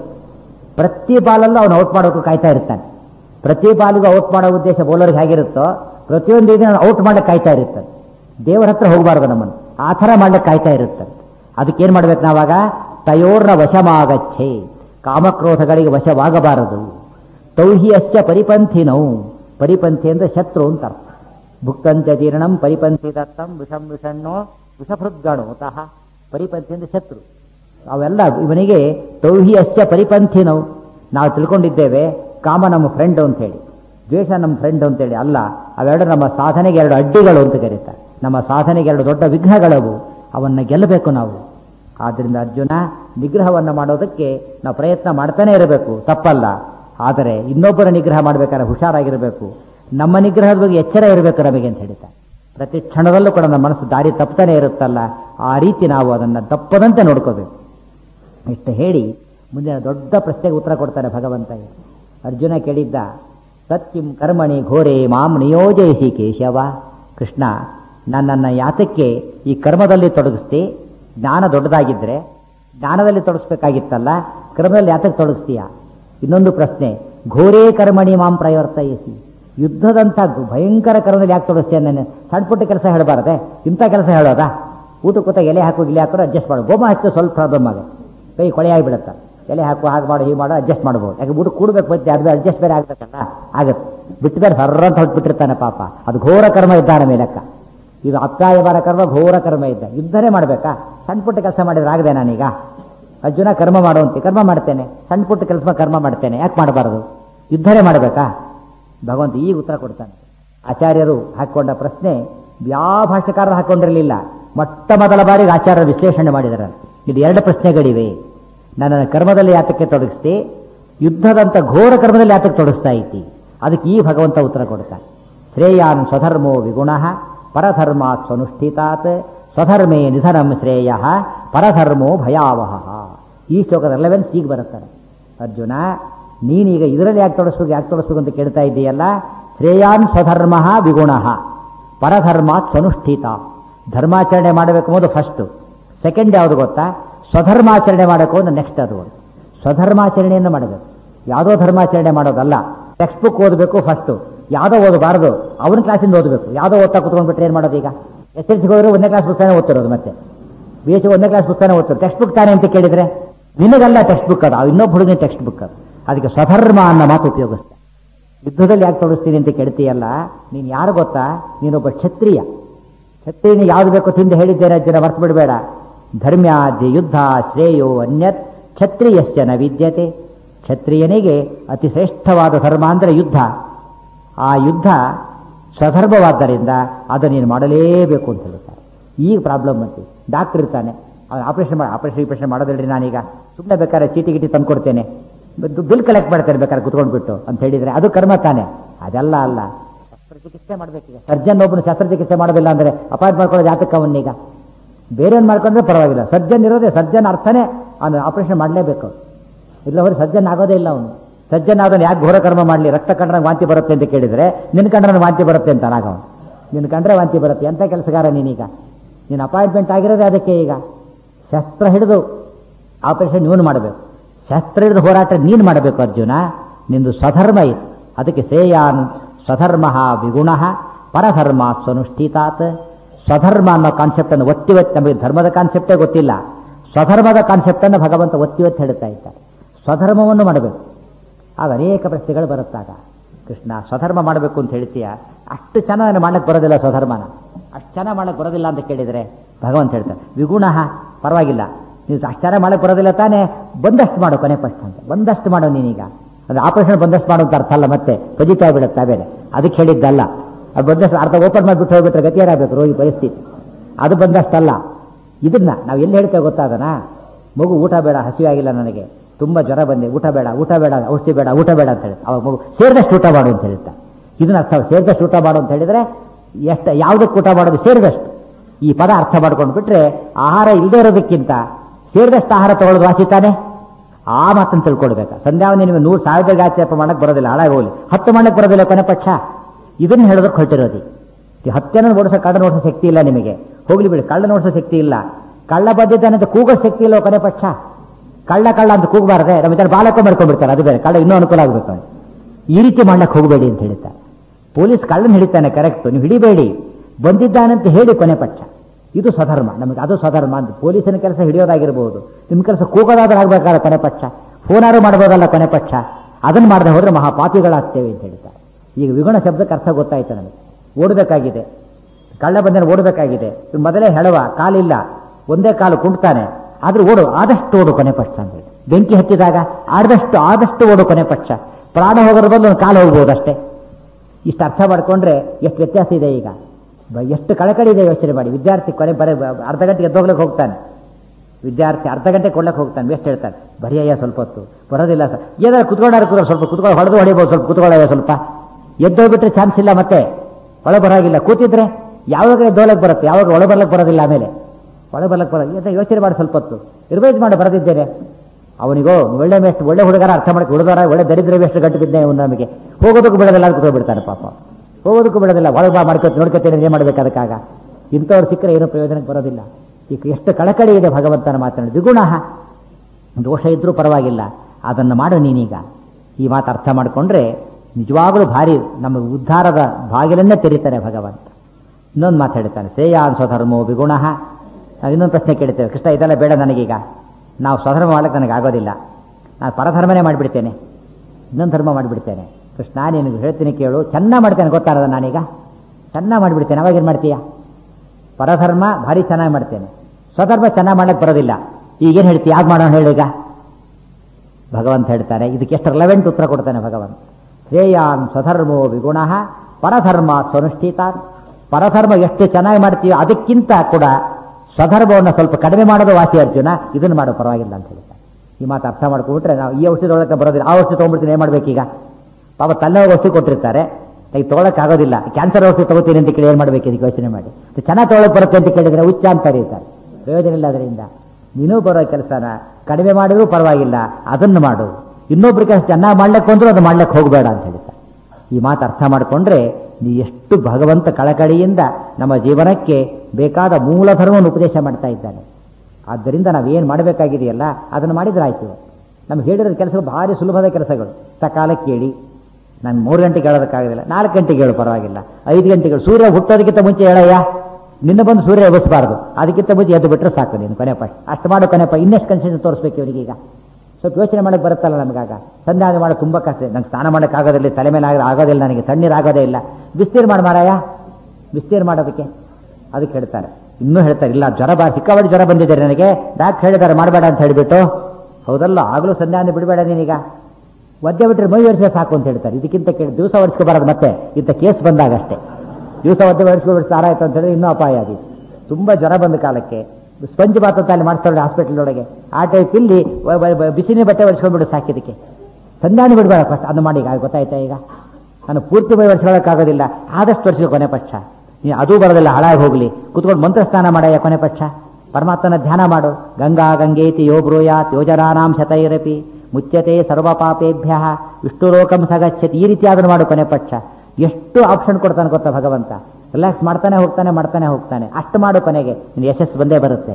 [SPEAKER 1] ಪ್ರತಿ ಬಾಲಲ್ಲೂ ಅವನು ಔಟ್ ಮಾಡೋಕೆ ಕಾಯ್ತಾ ಇರ್ತಾನೆ ಪ್ರತಿ ಬಾಲಿಗೂ ಔಟ್ ಮಾಡೋ ಉದ್ದೇಶ ಬೌಲರ್ಗೆ ಹೇಗಿರುತ್ತೋ ಪ್ರತಿಯೊಂದು ಇದನ್ನು ಔಟ್ ಮಾಡಕ್ಕೆ ಕಾಯ್ತಾ ಇರ್ತಾನೆ ದೇವರ ಹತ್ರ ಹೋಗಬಾರ್ದು ನಮ್ಮನ್ನು ಆ ಥರ ಮಾಡ್ಲಿಕ್ಕೆ ಕಾಯ್ತಾ ಇರುತ್ತದೆ ಅದಕ್ಕೆ ಏನ್ ಮಾಡ್ಬೇಕು ನಾವಾಗ ತಯೋರ್ನ ವಶಮಾಗಚ್ಚೆ ಕಾಮಕ್ರೋಧಗಳಿಗೆ ವಶವಾಗಬಾರದು ತೌಹಿಯಶ್ಚ ಪರಿಪಂಥಿನೌ ಪರಿಪಂಥಿ ಅಂದ್ರೆ ಶತ್ರು ಅಂತ ಅರ್ಥ ಭುಕ್ತಂಚ ಜೀರ್ಣಂ ಪರಿಪಂಥಿ ದತ್ತಂ ವಿಷಂ ವಿಷಣ್ಣೋ ವಿಷಭೃದ್ಗಣೋ ತಹ ಪರಿಪಂಥಿ ಅಂದ್ರೆ ಶತ್ರು ಅವೆಲ್ಲ ಇವನಿಗೆ ತೌಹಿಯಶ್ಚ ಪರಿಪಂಥಿನೌ ನಾವು ತಿಳ್ಕೊಂಡಿದ್ದೇವೆ ಕಾಮ ನಮ್ಮ ಫ್ರೆಂಡ್ ಅಂತ ಹೇಳಿ ದ್ವೇಷ ನಮ್ಮ ಫ್ರೆಂಡ್ ಅಂತೇಳಿ ಅಲ್ಲ ಅವೆರಡು ನಮ್ಮ ಸಾಧನೆಗೆ ಎರಡು ಅಡ್ಡಿಗಳು ಅಂತ ಕರೀತಾರೆ ನಮ್ಮ ಸಾಧನೆಗೆ ಎರಡು ದೊಡ್ಡ ವಿಘ್ನಗಳವು ಅವನ್ನ ಗೆಲ್ಲಬೇಕು ನಾವು ಆದ್ದರಿಂದ ಅರ್ಜುನ ನಿಗ್ರಹವನ್ನು ಮಾಡೋದಕ್ಕೆ ನಾವು ಪ್ರಯತ್ನ ಮಾಡ್ತಾನೆ ಇರಬೇಕು ತಪ್ಪಲ್ಲ ಆದರೆ ಇನ್ನೊಬ್ಬರ ನಿಗ್ರಹ ಮಾಡಬೇಕಾದ್ರೆ ಹುಷಾರಾಗಿರಬೇಕು ನಮ್ಮ ನಿಗ್ರಹದ ಬಗ್ಗೆ ಎಚ್ಚರ ಇರಬೇಕು ನಮಗೆ ಅಂತ ಹೇಳ್ತಾರೆ ಪ್ರತಿ ಕ್ಷಣದಲ್ಲೂ ಕೂಡ ನಮ್ಮ ಮನಸ್ಸು ದಾರಿ ತಪ್ಪತಾನೆ ಇರುತ್ತಲ್ಲ ಆ ರೀತಿ ನಾವು ಅದನ್ನು ತಪ್ಪದಂತೆ ನೋಡ್ಕೋಬೇಕು ಇಷ್ಟು ಹೇಳಿ ಮುಂದಿನ ದೊಡ್ಡ ಪ್ರಶ್ನೆಗೆ ಉತ್ತರ ಕೊಡ್ತಾನೆ ಭಗವಂತ ಅರ್ಜುನ ಕೇಳಿದ್ದ ಸತ್ಯಂ ಕರ್ಮಣಿ ಘೋರೆ ಮಾಂ ನಿಯೋಜಯಿಸಿ ಕೇಶವ ಕೃಷ್ಣ ನನ್ನನ್ನು ಯಾತಕ್ಕೆ ಈ ಕರ್ಮದಲ್ಲಿ ತೊಡಗಿಸ್ತಿ ಜ್ಞಾನ ದೊಡ್ಡದಾಗಿದ್ದರೆ ಜ್ಞಾನದಲ್ಲಿ ತೊಡಗಿಸ್ಬೇಕಾಗಿತ್ತಲ್ಲ ಕರ್ಮದಲ್ಲಿ ಯಾತಕ್ಕೆ ತೊಡಗಿಸ್ತೀಯ ಇನ್ನೊಂದು ಪ್ರಶ್ನೆ ಘೋರೇ ಕರ್ಮಣಿ ಮಾಂ ಪ್ರವರ್ತಯಿಸಿ ಯುದ್ಧದಂಥ ಗು- ಭಯಂಕರ ಕರ್ಮದಲ್ಲಿ ಯಾಕೆ ತೊಡಗಿಸ್ತೀಯ ನನ್ನ ಸಣ್ಣ ಪುಟ್ಟ ಕೆಲಸ ಹೇಳಬಾರದೆ ಇಂಥ ಕೆಲಸ ಹೇಳೋದಾ ಊಟ ಕೂತ ಎಲೆ ಹಾಕು ಗಿಲೆ ಹಾಕೋರು ಅಡ್ಜಸ್ಟ್ ಮಾಡು ಗೋಮ ಹಚ್ಚು ಸ್ವಲ್ಪ ಪ್ರಾಬ್ಲಮ್ ಆಗುತ್ತೆ ಕೈ ಕೊಳೆ ಆಗಿಬಿಡುತ್ತೆ ಎಲೆ ಹಾಕು ಹಾಗೆ ಮಾಡು ಹೀಗೆ ಮಾಡು ಅಡ್ಜಸ್ಟ್ ಮಾಡ್ಬೋದು ಯಾಕೆ ಊಟ ಕೂಡ್ಬೇಕು ಮತ್ತೆ ಅದು ಅಡ್ಜಸ್ಟ್ ಬೇರೆ ಆಗ್ಬೇಕಲ್ಲ ಆಗುತ್ತೆ ಬಿಟ್ಟು ಬೇರೆ ಸರ್ರ ಅಂತ ಹೊರಟ್ಬಿಟ್ಟಿರ್ತಾನೆ ಪಾಪ ಅದು ಘೋರ ಕರ್ಮ ಇದ್ದಾನೆ ಮೇಲಕ್ಕ ಇದು ಅಪ್ರಾಯವಾರ ಕರ್ಮ ಘೋರ ಕರ್ಮ ಇದ್ದ ಯುದ್ಧನೇ ಮಾಡಬೇಕಾ ಸಣ್ಣ ಪುಟ್ಟ ಕೆಲಸ ಮಾಡಿದ್ರೆ ಆಗದೆ ನಾನೀಗ ಅರ್ಜುನ ಕರ್ಮ ಮಾಡುವಂತೆ ಕರ್ಮ ಮಾಡ್ತೇನೆ ಸಣ್ಣ ಪುಟ್ಟ ಕೆಲಸ ಕರ್ಮ ಮಾಡ್ತೇನೆ ಯಾಕೆ ಮಾಡಬಾರದು ಯುದ್ಧನೇ ಮಾಡಬೇಕಾ ಭಗವಂತ ಈಗ ಉತ್ತರ ಕೊಡ್ತಾನೆ ಆಚಾರ್ಯರು ಹಾಕೊಂಡ ಪ್ರಶ್ನೆ ಯಾವ ಭಾಷೆಕಾರರು ಹಾಕೊಂಡಿರಲಿಲ್ಲ ಮೊಟ್ಟ ಮೊದಲ ಬಾರಿಗೆ ಆಚಾರ್ಯರು ವಿಶ್ಲೇಷಣೆ ಮಾಡಿದ್ದಾರೆ ಇದು ಎರಡು ಪ್ರಶ್ನೆಗಳಿವೆ ನನ್ನನ್ನು ಕರ್ಮದಲ್ಲಿ ಯಾತಕ್ಕೆ ತೊಡಗಿಸ್ತಿ ಯುದ್ಧದಂತ ಘೋರ ಕರ್ಮದಲ್ಲಿ ಯಾತಕ್ಕೆ ತೊಡಗಿಸ್ತಾ ಇದ್ದಿ ಅದಕ್ಕೆ ಈ ಭಗವಂತ ಉತ್ತರ ಕೊಡ್ತಾನೆ ಶ್ರೇಯಾನ್ ಸ್ವಧರ್ಮೋ ವಿಗುಣ ಪರಧರ್ಮಾತ್ ಸ್ವನುಷ್ಠಿತಾತ್ ಸ್ವಧರ್ಮೇ ನಿಧನಂ ಶ್ರೇಯ ಪರಧರ್ಮೋ ಭಯಾವಹ ಈ ಶ್ಲೋಕದ ರೆಲೆವೆನ್ಸ್ ಈಗ ಬರುತ್ತಾರೆ ಅರ್ಜುನ ನೀನೀಗ ಇದರಲ್ಲಿ ಯಾಕೆ ತೊಡಸ್ಬೇಕು ಯಾಕೆ ತೊಡಸ್ಬೇಕು ಅಂತ ಕೇಳ್ತಾ ಇದ್ದೀಯಲ್ಲ ಶ್ರೇಯಾನ್ ಸ್ವಧರ್ಮ ವಿಗುಣ ಪರಧರ್ಮಾತ್ ಸ್ವನುಷ್ಠಿತ ಧರ್ಮಾಚರಣೆ ಮಾಡಬೇಕು ಅನ್ನೋದು ಫಸ್ಟು ಸೆಕೆಂಡ್ ಯಾವುದು ಗೊತ್ತಾ ಸ್ವಧರ್ಮಾಚರಣೆ ಮಾಡಬೇಕು ಅಂದ್ರೆ ನೆಕ್ಸ್ಟ್ ಅದು ಒಂದು ಸ್ವಧರ್ಮಾಚರಣೆಯನ್ನು ಮಾಡಬೇಕು ಯಾವುದೋ ಧರ್ಮಾಚರಣೆ ಮಾಡೋದಲ್ಲ ಟೆಕ್ಸ್ಟ್ ಬುಕ್ ಓದಬೇಕು ಫಸ್ಟು ಯಾವುದೋ ಓದಬಾರದು ಅವನ ಕ್ಲಾಸಿಂದ ಓದಬೇಕು ಯಾವುದೋ ಓದ್ತಾ ಕುತ್ಕೊಂಡ್ಬಿಟ್ರೆ ಏನು ಮಾಡೋದು ಈಗ ಎಸ್ ಎಲ್ ಸಿಗೆ ಹೋದ್ರೆ ಒಂದನೇ ಕ್ಲಾಸ್ ಪುಸ್ತಕನೇ ಓದ್ತಿರೋದು ಮತ್ತೆ ಬಿ ಎಸ್ ಒಂದನೇ ಕ್ಲಾಸ್ ಪುಸ್ತಕನೇ ಓದ್ತಾರೆ ಟೆಕ್ಸ್ಟ್ ಬುಕ್ ತಾನೆ ಅಂತ ಕೇಳಿದ್ರೆ ನಿನಗಲ್ಲ ಟೆಕ್ಸ್ಟ್ ಬುಕ್ ಅದು ಇನ್ನೊಬ್ಬ ಹುಡುಗನ ಟೆಕ್ಸ್ಟ್ ಬುಕ್ ಅದು ಅದಕ್ಕೆ ಸ್ವಧರ್ಮ ಅನ್ನೋ ಮಾತು ಉಪಯೋಗಿಸ್ತಾರೆ ಯುದ್ಧದಲ್ಲಿ ಯಾಕೆ ತೊಡಗಿಸ್ತೀನಿ ಅಂತ ಕೇಳ್ತೀಯಲ್ಲ ನೀನು ಯಾರು ಗೊತ್ತಾ ನೀನೊಬ್ಬ ಕ್ಷತ್ರಿಯ ಕ್ಷತ್ರಿಯನ ಯಾವ್ದು ಬೇಕೋ ತಿಂದು ಹೇಳಿದ್ದೇನೆ ಜನ ಮರ್ತು ಬಿಡಬೇಡ ಧರ್ಮ್ಯಾದ್ಯ ಯುದ್ಧ ಶ್ರೇಯೋ ಅನ್ಯತ್ ಕ್ಷತ್ರಿಯಸ್ಯ ನ ವಿದ್ಯತೆ ಕ್ಷತ್ರಿಯನಿಗೆ ಅತಿ ಶ್ರೇಷ್ಠವಾದ ಧರ್ಮ ಅಂದರೆ ಯುದ್ಧ ಆ ಯುದ್ಧ ಸ್ವಧರ್ಮವಾದ್ದರಿಂದ ಅದನ್ನು ನೀನು ಮಾಡಲೇಬೇಕು ಅಂತ ಹೇಳ್ತಾರೆ ಈಗ ಪ್ರಾಬ್ಲಮ್ ಅಂತ ಡಾಕ್ಟರ್ ಇರ್ತಾನೆ ಅವ್ನು ಆಪರೇಷನ್ ಮಾಡಿ ಆಪರೇಷನ್ ಆಪರೇಷನ್ ಮಾಡೋದಿಲ್ರಿ ನಾನೀಗ ಸುಮ್ಮನೆ ಬೇಕಾದ್ರೆ ಚೀಟಿ ಗಿಟಿ ತಂದು ಕೊಡ್ತೇನೆ ಬಿಲ್ ಕಲೆಕ್ಟ್ ಮಾಡ್ತೇನೆ ಬೇಕಾದ್ರೆ ಕುತ್ಕೊಂಡ್ಬಿಟ್ಟು ಅಂತ ಹೇಳಿದ್ರೆ ಅದು ಕರ್ಮ ತಾನೆ ಅದೆಲ್ಲ ಅಲ್ಲ ಶಸ್ತ್ರಚಿಕಿತ್ಸೆ ಮಾಡಬೇಕೀಗ ಸರ್ಜನ್ ಒಬ್ಬನು ಶಸ್ತ್ರಚಿಕಿತ್ಸೆ ಮಾಡೋದಿಲ್ಲ ಅಂದರೆ ಅಪಾಯಿಂಟ್ ಮಾಡ್ಕೊಳ್ಳೋದು ಯಾತಕ್ಕೆ ಅವನ್ನೀಗ ಬೇರೆಯವ್ನು ಮಾಡ್ಕೊಂಡ್ರೆ ಪರವಾಗಿಲ್ಲ ಸರ್ಜನ್ ಇರೋದೇ ಸರ್ಜನ್ ಅರ್ಥನೇ ಅವನು ಆಪರೇಷನ್ ಮಾಡಲೇಬೇಕು ಇಲ್ಲ ಹೋದ್ರೆ ಸಜ್ಜನ್ ಆಗೋದೇ ಇಲ್ಲ ಅವನು ಸಜ್ಜನ್ ಆದವನು ಯಾಕೆ ಘೋರ ಕರ್ಮ ಮಾಡಲಿ ರಕ್ತ ಕಂಡ್ರೆ ವಾಂತಿ ಬರುತ್ತೆ ಅಂತ ಕೇಳಿದ್ರೆ ನಿನ್ನ ಕಂಡ್ರೆ ವಾಂತಿ ಬರುತ್ತೆ ಅಂತ ನಾಗ ಅವನು ನಿನ್ನ ಕಂಡ್ರೆ ವಾಂತಿ ಬರುತ್ತೆ ಎಂಥ ಕೆಲಸಗಾರ ನೀನೀಗ ನೀನು ಅಪಾಯಿಂಟ್ಮೆಂಟ್ ಆಗಿರೋದೇ ಅದಕ್ಕೆ ಈಗ ಶಸ್ತ್ರ ಹಿಡಿದು ಆಪರೇಷನ್ ಇವನು ಮಾಡಬೇಕು ಶಸ್ತ್ರ ಹಿಡಿದು ಹೋರಾಟ ನೀನು ಮಾಡಬೇಕು ಅರ್ಜುನ ನಿಂದು ಸ್ವಧರ್ಮ ಇತ್ತು ಅದಕ್ಕೆ ಶ್ರೇಯಾನ್ ಸ್ವಧರ್ಮ ವಿಗುಣ ಪರಧರ್ಮ ಸ್ವನುಷ್ಠಿತಾತ್ ಸ್ವಧರ್ಮ ಅನ್ನೋ ಕಾನ್ಸೆಪ್ಟ್ ಅನ್ನು ಒತ್ತಿ ಒತ್ತಿ ನಮಗೆ ಧರ್ಮದ ಕಾನ್ಸೆಪ್ಟೇ ಗೊತ್ತಿಲ್ಲ ಸ್ವಧರ್ಮದ ಕಾನ್ಸೆಪ್ಟ್ ಅನ್ನು ಭಗವಂತ ಒತ್ತಿ ಒತ್ತಿ ಹೇಳ್ತಾ ಇದ್ದಾರೆ ಸ್ವಧರ್ಮವನ್ನು ಮಾಡಬೇಕು ಆಗ ಅನೇಕ ಪ್ರಶ್ನೆಗಳು ಬರುತ್ತಾಗ ಕೃಷ್ಣ ಸ್ವಧರ್ಮ ಮಾಡಬೇಕು ಅಂತ ಹೇಳ್ತೀಯ ಅಷ್ಟು ಚೆನ್ನಾಗಿ ಮಾಡಕ್ಕೆ ಬರೋದಿಲ್ಲ ಸ್ವಧರ್ಮನ ಅಷ್ಟು ಚೆನ್ನಾಗಿ ಮಾಡಕ್ಕೆ ಬರೋದಿಲ್ಲ ಅಂತ ಕೇಳಿದರೆ ಭಗವಂತ ಹೇಳ್ತಾರೆ ವಿಗುಣ ಪರವಾಗಿಲ್ಲ ನೀವು ಅಷ್ಟು ಚೆನ್ನಾಗಿ ಮಾಡಕ್ಕೆ ಬರೋದಿಲ್ಲ ತಾನೇ ಬಂದಷ್ಟು ಮಾಡು ಕೊನೆ ಫಸ್ಟ್ ಅಂತ ಬಂದಷ್ಟು ಮಾಡು ನೀನೀಗ ಅದು ಆಪರೇಷನ್ ಬಂದಷ್ಟು ಮಾಡು ಅಂತ ಅರ್ಥ ಅಲ್ಲ ಮತ್ತೆ ಪಜಿತಾ ಬಿಡುತ್ತಾ ಬೇರೆ ಅದಕ್ಕೆ ಹೇಳಿದ್ದಲ್ಲ ಅದು ಬಂದಷ್ಟು ಅರ್ಧ ಓಪನ್ ಮಾಡಿಬಿಟ್ಟು ಹೋಗ್ಬಿಟ್ರೆ ಗತಿ ಏನಾಗಬೇಕು ರೋಗಿ ಪರಿಸ್ಥಿತಿ ಅದು ಬಂದಷ್ಟಲ್ಲ ಇದನ್ನ ನಾವು ಎಲ್ಲಿ ಹೇಳ್ತೇವೆ ಗೊತ್ತಾದನ ಮಗು ಊಟ ಬೇಡ ಹಸಿವಾಗಿಲ್ಲ ನನಗೆ ತುಂಬ ಜ್ವರ ಬಂದೆ ಊಟ ಬೇಡ ಊಟ ಬೇಡ ಔಷಧಿ ಬೇಡ ಊಟ ಬೇಡ ಅಂತ ಹೇಳಿ ಅವಾಗ ಮಗು ಸೇರಿದಷ್ಟು ಊಟ ಮಾಡು ಅಂತ ಹೇಳ್ತಾ ಇದನ್ನ ಅರ್ಥ ಸೇರಿದಷ್ಟು ಊಟ ಮಾಡು ಅಂತ ಹೇಳಿದ್ರೆ ಎಷ್ಟು ಯಾವುದಕ್ಕೆ ಊಟ ಮಾಡೋದು ಸೇರಿದಷ್ಟು ಈ ಪದ ಅರ್ಥ ಮಾಡ್ಕೊಂಡು ಬಿಟ್ರೆ ಆಹಾರ ಇಲ್ಲದೆ ಇರೋದಕ್ಕಿಂತ ಸೇರಿದಷ್ಟು ಆಹಾರ ತಗೊಳ್ಳೋದು ವಾಸಿತಾನೆ ಆ ಮಾತನ್ನು ತಿಳ್ಕೊಳ್ಬೇಕು ಸಂಧ್ಯಾವನೆ ನಿಮಗೆ ನೂರು ಸಾವಿರ ಗಾಚಪ ಮಾಡಕ್ಕೆ ಬರೋದಿಲ್ಲ ಹಾಳಾಗಿ ಹೋಗ್ಲಿ ಹತ್ತು ಮಾಡಕ್ಕೆ ಬರೋದಿಲ್ಲ ಕೊನೆ ಪಕ್ಷ ಇದನ್ನು ಹೇಳೋದಕ್ಕೆ ಹೊರಟಿರೋದು ಈ ಹತ್ತನ್ನು ಓಡಿಸೋ ಕಳ್ಳ ನೋಡಿಸೋ ಶಕ್ತಿ ಇಲ್ಲ ನಿಮಗೆ ಹೋಗ್ಲಿ ಬಿಡಿ ಕಳ್ಳ ನೋಡಿಸೋ ಶಕ್ತಿ ಇಲ್ಲ ಕಳ್ಳ ಬಂದಿದ್ದಾನೆ ಅಂತ ಕೂಗೋ ಶಕ್ತಿ ಇಲ್ಲ ಕೊನೆ ಪಕ್ಷ ಕಳ್ಳ ಕಳ್ಳ ಅಂತ ಕೂಗಬಾರ್ದೆ ನಮ್ಮ ಜನ ಬಾಲಕ ಮಾಡ್ಕೊಂಡ್ಬಿಡ್ತಾರೆ ಅದು ಬೇರೆ ಕಳ್ಳ ಇನ್ನೂ ಅನುಕೂಲ ಆಗಬೇಕು ಈ ರೀತಿ ಮಾಡ್ಲಕ್ಕೆ ಹೋಗಬೇಡಿ ಅಂತ ಹೇಳ್ತಾರೆ ಪೊಲೀಸ್ ಕಳ್ಳನ ಹಿಡಿತಾನೆ ಕರೆಕ್ಟ್ ನೀವು ಹಿಡಿಬೇಡಿ ಬಂದಿದ್ದಾನಂತ ಹೇಳಿ ಕೊನೆ ಪಕ್ಷ ಇದು ಸ್ವಧರ್ಮ ನಮಗೆ ಅದು ಸ್ವಧರ್ಮ ಅಂತ ಪೊಲೀಸಿನ ಕೆಲಸ ಹಿಡಿಯೋದಾಗಿರ್ಬೋದು ನಿಮ್ಮ ಕೆಲಸ ಕೂಗೋದಾದ್ರೂ ಆಗ್ಬೇಕಾದ್ರೆ ಕೊನೆ ಪಕ್ಷ ಫೋನಾರು ಮಾಡ್ಬೋದಲ್ಲ ಕೊನೆ ಪಕ್ಷ ಅದನ್ನು ಮಾಡದೆ ಹೋದ್ರೆ ಮಹಾಪಾಪಿಗಳಾಗ್ತೇವೆ ಅಂತ ಹೇಳ್ತಾರೆ ಈಗ ವಿಗುಣ ಶಬ್ದಕ್ಕೆ ಅರ್ಥ ಗೊತ್ತಾಯ್ತು ನನಗೆ ಓಡಬೇಕಾಗಿದೆ ಕಳ್ಳ ಬಂದರೆ ಓಡಬೇಕಾಗಿದೆ ಇವ್ನು ಮೊದಲೇ ಹೆಳವ ಕಾಲಿಲ್ಲ ಒಂದೇ ಕಾಲು ಕುಂಟ್ತಾನೆ ಆದ್ರೂ ಓಡು ಆದಷ್ಟು ಓಡು ಕೊನೆ ಪಕ್ಷ ಅಂತ ಹೇಳಿ ಬೆಂಕಿ ಹಚ್ಚಿದಾಗ ಆದಷ್ಟು ಆದಷ್ಟು ಓಡು ಕೊನೆ ಪಕ್ಷ ಪ್ರಾಣ ಹೋಗೋದ್ರ ಬದಲು ಒಂದು ಕಾಲು ಹೋಗ್ಬೋದು ಅಷ್ಟೇ ಇಷ್ಟು ಅರ್ಥ ಮಾಡ್ಕೊಂಡ್ರೆ ಎಷ್ಟು ವ್ಯತ್ಯಾಸ ಇದೆ ಈಗ ಬ- ಎಷ್ಟು ಕಳಕಳಿ ಇದೆ ಯೋಚನೆ ಮಾಡಿ ವಿದ್ಯಾರ್ಥಿ ಕೊನೆ ಬರೀ ಬ- ಅರ್ಧ ಗಂಟೆ ಎದ್ದೋಗ್ಲಿಕ್ಕೆ ಹೋಗ್ತಾನೆ ವಿದ್ಯಾರ್ಥಿ ಅರ್ಧ ಗಂಟೆ ಕೊಡ್ಲಕ್ಕೆ ಹೋಗ್ತಾನೆ ವೇಸ್ಟ್ ಹೇಳ್ತಾನೆ ಬರೀ ಅಯ್ಯ ಸ್ವಲ್ಪ ಹೊತ್ತು ಬರೋದಿಲ್ಲ ಸರ್ ಏನಾದ್ರು ಕುತ್ಕೊಂಡಾರು ಕೂತ್ಕೊಂಡು ಸ್ವಲ್ಪ ಕುತ್ಕೊಂಡು ಹೊಡೆದು ಹೊಡಿಬೋದು ಸ್ವಲ್ಪ ಕುತ್ಕೊಳ್ಳೋಯ ಸ್ವಲ್ಪ ಎದ್ದೋಗ್ಬಿಟ್ರೆ ಚಾನ್ಸ್ ಇಲ್ಲ ಮತ್ತೆ ಒಳ ಬರಾಗಿಲ್ಲ ಕೂತಿದ್ರೆ ಯಾವಾಗ ಎದ್ದೋಲಕ್ಕೆ ಬರುತ್ತೆ ಯಾವಾಗ ಒಳ ಬರ್ಲಕ್ಕೆ ಬರೋದಿಲ್ಲ ಆಮೇಲೆ ಒಳ ಬರ್ಲಕ್ಕೆ ಬರೋದು ಅಂತ ಯೋಚನೆ ಮಾಡಿ ಸ್ವಲ್ಪ ಹೊತ್ತು ರಿವೈಸ್ ಮಾಡಿ ಬರೆದಿದ್ದೇನೆ ಅವನಿಗೋ ಒಳ್ಳೆ ಮೇಷ್ಟು ಒಳ್ಳೆ ಹುಡುಗರ ಅರ್ಥ ಮಾಡಕ್ಕೆ ಹುಡುಗರ ಒಳ್ಳೆ ದರಿದ್ರ ಮೇಷ್ಟು ಗಂಟು ಬಿದ್ದೆ ಅವನು ನಮಗೆ ಹೋಗೋದಕ್ಕೂ ಬಿಡೋದಿಲ್ಲ ಅಂತ ಕೂತ್ಬಿಡ್ತಾನೆ ಪಾಪ ಹೋಗೋದಕ್ಕೂ ಬಿಡೋದಿಲ್ಲ ಒಳಗೆ ಬಾ ಮಾಡ್ಕೊತ ನೋಡ್ಕೊತೇನೆ ಏನು ಮಾಡ್ಬೇಕು ಅದಕ್ಕಾಗ ಇಂಥವ್ರು ಸಿಕ್ಕರೆ ಏನೂ ಪ್ರಯೋಜನಕ್ಕೆ ಬರೋದಿಲ್ಲ ಈಗ ಎಷ್ಟು ಕಳಕಳಿ ಇದೆ ಭಗವಂತನ ಮಾತನಾಡಿ ದ್ವಿಗುಣ ದೋಷ ಇದ್ರೂ ಪರವಾಗಿಲ್ಲ ಅದನ್ನು ಮಾಡು ನೀನೀಗ ಈ ಮಾತು ಅರ್ಥ ಮಾಡಿಕೊಂಡ್ರೆ ನಿಜವಾಗಲೂ ಭಾರಿ ನಮ್ಮ ಉದ್ಧಾರದ ಬಾಗಿಲನ್ನೇ ತೆರೀತಾನೆ ಭಗವಂತ ಇನ್ನೊಂದು ಮಾತು ಹೇಳ್ತಾನೆ ಶ್ರೇಯಾನ್ ಸ್ವಧರ್ಮೋ ವಿಗುಣ ನಾವು ಇನ್ನೊಂದು ಪ್ರಶ್ನೆ ಕೇಳ್ತೇವೆ ಕೃಷ್ಣ ಇದೆಲ್ಲ ಬೇಡ ನನಗೀಗ ನಾವು ಸ್ವಧರ್ಮ ಮಾಡಕ್ಕೆ ನನಗೆ ಆಗೋದಿಲ್ಲ ನಾನು ಪರಧರ್ಮನೇ ಮಾಡಿಬಿಡ್ತೇನೆ ಇನ್ನೊಂದು ಧರ್ಮ ಮಾಡಿಬಿಡ್ತೇನೆ ಕೃಷ್ಣ ನಿನಗೆ ಹೇಳ್ತೀನಿ ಕೇಳು ಚೆನ್ನಾಗಿ ಮಾಡ್ತೇನೆ ಗೊತ್ತಾರದ ನಾನೀಗ ಚೆನ್ನಾಗಿ ಮಾಡಿಬಿಡ್ತೇನೆ ಅವಾಗ ಏನು ಮಾಡ್ತೀಯ ಪರಧರ್ಮ ಭಾರಿ ಚೆನ್ನಾಗಿ ಮಾಡ್ತೇನೆ ಸ್ವಧರ್ಮ ಚೆನ್ನಾಗಿ ಮಾಡಕ್ಕೆ ಬರೋದಿಲ್ಲ ಈಗೇನು ಹೇಳ್ತೀಯ ಯಾಕೆ ಮಾಡೋಣ ಹೇಳೀಗ ಭಗವಂತ ಹೇಳ್ತಾನೆ ಇದಕ್ಕೆ ಎಷ್ಟು ರಿಲೆವೆಂಟ್ ಉತ್ತರ ಕೊಡ್ತಾನೆ ಭಗವಂತ ಶ್ರೇಯಾನ್ ಸ್ವಧರ್ಮೋ ವಿಗುಣ ಪರಧರ್ಮ ಸ್ವನುಷ್ಠಿತ ಪರಧರ್ಮ ಎಷ್ಟು ಚೆನ್ನಾಗಿ ಮಾಡ್ತೀಯೋ ಅದಕ್ಕಿಂತ ಕೂಡ ಸ್ವಧರ್ಮವನ್ನು ಸ್ವಲ್ಪ ಕಡಿಮೆ ಮಾಡೋದು ವಾಸಿ ಅರ್ಜುನ ಇದನ್ನು ಮಾಡೋ ಪರವಾಗಿಲ್ಲ ಅಂತ ಹೇಳ್ತಾನೆ ಈ ಮಾತು ಅರ್ಥ ಮಾಡ್ಕೊಂಡ್ಬಿಟ್ರೆ ನಾವು ಈ ಔಷಧಿ ತೊಗೊಳಕ್ಕೆ ಬರೋದಿಲ್ಲ ಆ ಔಷಧಿ ತೊಗೊಂಡ್ಬಿಡ್ತೀನಿ ಏನು ಮಾಡ್ಬೇಕೀಗ ಪಾಪ ತಲೆನೋವು ಔಷಧಿ ಕೊಟ್ಟಿರ್ತಾರೆ ಈಗ ತೊಗೊಳಕ್ಕೆ ಆಗೋದಿಲ್ಲ ಕ್ಯಾನ್ಸರ್ ಔಷಧಿ ತಗೋತೀನಿ ಅಂತ ಕೇಳಿ ಏನು ಮಾಡ್ಬೇಕು ಇದಕ್ಕೆ ಯೋಚನೆ ಮಾಡಿ ಇದು ಚೆನ್ನಾಗಿ ತೊಗೊಳಕ್ಕೆ ಬರುತ್ತೆ ಅಂತ ಕೇಳಿದ್ರೆ ಹುಚ್ಚ ಅಂತಾರೆ ಸರ್ ಪ್ರಯೋಜನ ಇಲ್ಲ ಅದರಿಂದ ನೀನು ಬರೋ ಕೆಲಸನ ಕಡಿಮೆ ಮಾಡಿದ್ರೂ ಪರವಾಗಿಲ್ಲ ಅದನ್ನು ಮಾಡು ಇನ್ನೊಬ್ರ ಕೆಲಸ ಚೆನ್ನಾಗಿ ಮಾಡ್ಲಿಕ್ಕೆ ಬಂದರೂ ಅದು ಮಾಡ್ಲಿಕ್ಕೆ ಹೋಗಬೇಡ ಅಂತ ಹೇಳ್ತಾರೆ ಈ ಮಾತು ಅರ್ಥ ಮಾಡಿಕೊಂಡ್ರೆ ನೀ ಎಷ್ಟು ಭಗವಂತ ಕಳಕಳಿಯಿಂದ ನಮ್ಮ ಜೀವನಕ್ಕೆ ಬೇಕಾದ ಮೂಲ ಧರ್ಮವನ್ನು ಉಪದೇಶ ಮಾಡ್ತಾ ಇದ್ದಾನೆ ಆದ್ದರಿಂದ ನಾವೇನು ಮಾಡಬೇಕಾಗಿದೆಯಲ್ಲ ಅದನ್ನು ಮಾಡಿದ್ರೆ ಆಯ್ತು ನಮ್ಗೆ ಹೇಳಿರೋ ಕೆಲಸಗಳು ಭಾರಿ ಸುಲಭದ ಕೆಲಸಗಳು ಸಕಾಲ ಕೇಳಿ ನಾನು ಮೂರು ಗಂಟೆಗೆ ಹೇಳೋದಕ್ಕಾಗೋದಿಲ್ಲ ನಾಲ್ಕು ಗಂಟೆಗೆ ಹೇಳು ಪರವಾಗಿಲ್ಲ ಐದು ಗಂಟೆಗೆ ಹೇಳು. ಸೂರ್ಯ ಹುಟ್ಟೋದಕ್ಕಿಂತ ಮುಂಚೆ ಹೇಳಯ್ಯ ನಿನ್ನ ಬಂದು ಸೂರ್ಯ ಎಬ್ಬಿಸಬಾರ್ದು ಅದಕ್ಕಿಂತ ಮುಂಚೆ ಎದ್ದು ಬಿಟ್ಟರೆ ಸಾಕು ನೀನು ಕೊನೆಪ ಅಷ್ಟು ಮಾಡು ಕೊನೆಪ ಇನ್ನೆಷ್ಟು ಕನ್ಸೆಷನ್ ತೋರಿಸ್ಬೇಕು ಇವನಿಗೀಗ ಸ್ವಲ್ಪ ಯೋಚನೆ ಮಾಡಕ್ಕೆ ಬರುತ್ತಲ್ಲ ನಮಗಾಗ ಸಂಧ್ಯಾಗ ಮಾಡೋದು ತುಂಬ ಕಷ್ಟ ನಂಗೆ ಸ್ನಾನ ಮಾಡೋಕ್ಕೆ ಆಗೋದಿಲ್ಲ ತಲೆ ಮೇಲೆ ಆಗ ಆಗೋದಿಲ್ಲ ನನಗೆ ತಣ್ಣೀರು ಆಗೋದೇ ಇಲ್ಲ ಬಿಸ್ನೀರು ಮಾಡಿ ಮಾರಾಯ ಬಿಸ್ನೀರು ಮಾಡೋದಕ್ಕೆ ಅದಕ್ಕೆ ಹೇಳ್ತಾರೆ ಇನ್ನೂ ಹೇಳ್ತಾರೆ ಇಲ್ಲ ಜ್ವರ ಬಾ ಸಿಕ್ಕಾಪಟ್ಟೆ ಜ್ವರ ಬಂದಿದೆ ನನಗೆ ಡಾಕ್ಟರ್ ಹೇಳಿದ್ದಾರೆ ಮಾಡಬೇಡ ಅಂತ ಹೇಳಿಬಿಟ್ಟು ಹೌದಲ್ಲ ಆಗಲೂ ಸಂಧ್ಯಾನ ಬಿಡಬೇಡ ನೀನೀಗ ಒದ್ದೆ ಬಿಟ್ಟರೆ ಮೈ ವರ್ಷ ಸಾಕು ಅಂತ ಹೇಳ್ತಾರೆ ಇದಕ್ಕಿಂತ ಕೇಳಿ ದಿವಸ ಒರೆಸ್ಕೋಬಾರದು ಮತ್ತೆ ಇಂಥ ಕೇಸ್ ಬಂದಾಗ ಅಷ್ಟೇ ದಿವಸ ಒದ್ದೆ ಒರೆಸ್ಕೊಬಿಟ್ಟು ಸಾರ ಆಯ್ತು ಅಂತ ಹೇಳಿದ್ರೆ ಇನ್ನೂ ಅಪಾಯ ಅದು ತುಂಬ ಜ್ವರ ಬಂದ ಕಾಲಕ್ಕೆ ಸ್ಪಂಜ್ ಬಾತ್ ಅಂತ ಅಲ್ಲಿ ಮಾಡ್ತಾರೆ ಹಾಸ್ಪಿಟಲ್ ಒಳಗೆ ಆ ಟೈಪ್ ಇಲ್ಲಿ ವ- ವ- ವ- ಬಿಸಿನೀರು ಬಟ್ಟೆ ಒರೆಸ್ಕೊಂಡ್ಬಿಡು ಸಾಕಿದಕ್ಕೆ ಸಂಧಾನ ಬಿಡಬೇಡ ಫಸ್ಟ್ ಅದು ಮಾಡಿ ಈಗ ಗೊತ್ತಾಯ್ತಾ ಈಗ ನಾನು ಪೂರ್ತಿ ಮೈ ಒರೆಸ್ಕೊಳ್ಳೋಕ್ಕಾಗೋದಿಲ್ಲ ಆದಷ್ಟು ವರ್ಷ ಕೊನೆ ಪಕ್ಷ ನೀನು ಅದೂ ಬರೋದಿಲ್ಲ ಹಾಳಾಗಿ ಹೋಗಲಿ ಕುತ್ಕೊಂಡು ಮಂತ್ರ ಸ್ನಾನ ಮಾಡಯ್ಯ ಕೊನೆ ಪಕ್ಷ ಪರಮಾತ್ಮನ ಧ್ಯಾನ ಮಾಡು ಗಂಗಾ ಗಂಗೇತಿ ಯೋ ಬ್ರೂಯಾತ್ ಯೋಜನಾನಾಂ ಶತೈರಪಿ ಮುಚ್ಯತೆ ಸರ್ವ ಪಾಪೇಭ್ಯ ವಿಷ್ಣು ಲೋಕಂ ಸಗಚ್ಚತಿ ಈ ರೀತಿ ಅದನ್ನು ಮಾಡು ಕೊನೆ ಪಕ್ಷ ಎಷ್ಟು ಆಪ್ಷನ್ ಕೊಡ್ತಾನೆ ಗೊತ್ತಾ ಭಗವಂತ ರಿಲ್ಯಾಕ್ಸ್ ಮಾಡ್ತಾನೆ ಹೋಗ್ತಾನೆ ಮಾಡ್ತಾನೆ ಹೋಗ್ತಾನೆ ಅಷ್ಟು ಮಾಡು ಕೊನೆಗೆ ನಿನ್ನ ಯಶಸ್ಸು ಬಂದೇ ಬರುತ್ತೆ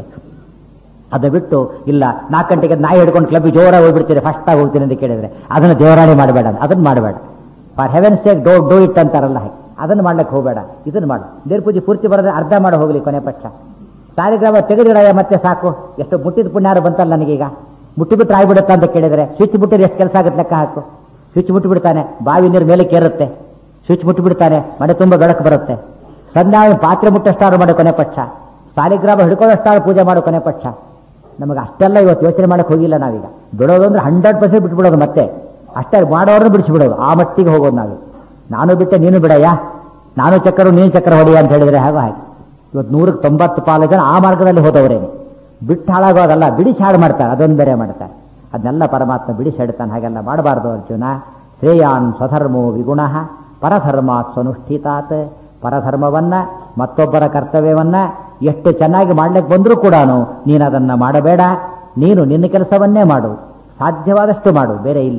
[SPEAKER 1] ಅದು ಬಿಟ್ಟು ಇಲ್ಲ ನಾಲ್ಕು ಗಂಟೆಗೆ ನಾಯಿ ಹಿಡ್ಕೊಂಡು ಕ್ಲಬ್ ಜೋರಾಗಿ ಹೋಗ್ಬಿಡ್ತೀರಿ ಫಸ್ಟ್ ಆಗಿ ಹೋಗ್ತೀನಿ ಅಂತ ಕೇಳಿದ್ರೆ ಅದನ್ನು ದೇವರಾಣಿ ಮಾಡಬೇಡ ಅದನ್ನು ಮಾಡಬೇಡ for heaven sake do do it ಅಂತಾರಲ್ಲ ಹಾಗೆ ಅದನ್ನು ಮಾಡ್ಲಿಕ್ಕೆ ಹೋಗಬೇಡ ಇದನ್ನು ಮಾಡು ದೇವ್ರ ಪೂಜೆ ಪೂರ್ತಿ ಬರೋದ್ರೆ ಅರ್ಧ ಮಾಡಿ ಹೋಗಲಿ ಕೊನೆ ಪಕ್ಷ ಸಾರಿಗ್ರಾಮ ತೆಗೆದಿಡಯ್ಯ ಮತ್ತೆ ಸಾಕು ಎಷ್ಟು ಮುಟ್ಟಿದ ಪುಣ್ಯಾರು ಬಂತಲ್ಲ ನನಗೀಗ ಮುಟ್ಟಿಬಿಟ್ರೆ ಆಗ್ಬಿಡುತ್ತಾ ಅಂತ ಕೇಳಿದ್ರೆ ಸ್ವಿಚ್ ಮುಟ್ಟಿದ್ರೆ ಎಷ್ಟು ಕೆಲಸ ಆಗುತ್ತೆ ಲೆಕ್ಕ ಹಾಕು ಸ್ವಿಚ್ ಮುಟ್ಟಿಬಿಡ್ತಾನೆ ಬಾವಿ ನೀರು ಮೇಲೆ ಕೇರುತ್ತೆ ಸ್ವಿಚ್ ಮುಟ್ಟಿಬಿಡ್ತಾನೆ ಮನೆ ತುಂಬ ಬೆಳಕು ಬರುತ್ತೆ ಸಂಧ್ಯಾ ಪಾತ್ರೆ ಮುಟ್ಟಷ್ಟಾರು ಮಾಡು ಕೊನೆ ಪಕ್ಷ ಸಾಲಿಗ್ರಾಮ ಹಿಡ್ಕೊಳ್ಳೋಷ್ಟಾರು ಪೂಜೆ ಮಾಡು ಕೊನೆ ಪಕ್ಷ ನಮಗೆ ಅಷ್ಟೆಲ್ಲ ಇವತ್ತು ಯೋಚನೆ ಮಾಡಕ್ಕೆ ಹೋಗಿಲ್ಲ ನಾವೀಗ ಬಿಡೋದು ಅಂದ್ರೆ ಹಂಡ್ರೆಡ್ ಪರ್ಸೆಂಟ್ ಬಿಟ್ಬಿಡೋದು ಮತ್ತೆ ಅಷ್ಟೇ ಮಾಡೋರನ್ನು ಬಿಡಿಸಿಬಿಡೋದು ಆ ಮಟ್ಟಿಗೆ ಹೋಗೋದು ನಾವು ನಾನು ಬಿಟ್ಟೆ ನೀನು ಬಿಡಯ್ಯ ನಾನು ಚಕ್ಕರು ನೀನು ಚಕ್ರ ಹೊಡಿಯ ಅಂತ ಹೇಳಿದ್ರೆ ಹಾಗೋ ಹಾಗೆ ಇವತ್ತು ನೂರಕ್ಕೆ ತೊಂಬತ್ತು ಪಾಲು ಜನ ಆ ಮಾರ್ಗದಲ್ಲಿ ಹೋದವರೇನೆ ಬಿಟ್ಟು ಹಾಳಾಗೋದಲ್ಲ ಬಿಡಿಸಿ ಹಾಳು ಮಾಡ್ತಾರೆ ಅದೊಂದು ಬೇರೆ ಮಾಡ್ತಾರೆ ಅದನ್ನೆಲ್ಲ ಪರಮಾತ್ಮ ಬಿಡಿಸಿ ಹೇಳ್ತಾನೆ ಹಾಗೆಲ್ಲ ಮಾಡಬಾರ್ದು ಅರ್ಜುನ ಶ್ರೇಯಾನ್ ಸ್ವಧರ್ಮೋ ವಿಗುಣ ಪರಧರ್ಮಾತ್ ಸ್ವನುಷ್ಠಿತಾತ್ ಪರಧರ್ಮವನ್ನ ಮತ್ತೊಬ್ಬರ ಕರ್ತವ್ಯವನ್ನ ಎಷ್ಟು ಚೆನ್ನಾಗಿ ಮಾಡ್ಲಿಕ್ಕೆ ಬಂದರೂ ಕೂಡ ನೀನು ಅದನ್ನ ಮಾಡಬೇಡ ನೀನು ನಿನ್ನ ಕೆಲಸವನ್ನೇ ಮಾಡು ಸಾಧ್ಯವಾದಷ್ಟು ಮಾಡು ಬೇರೆ ಇಲ್ಲ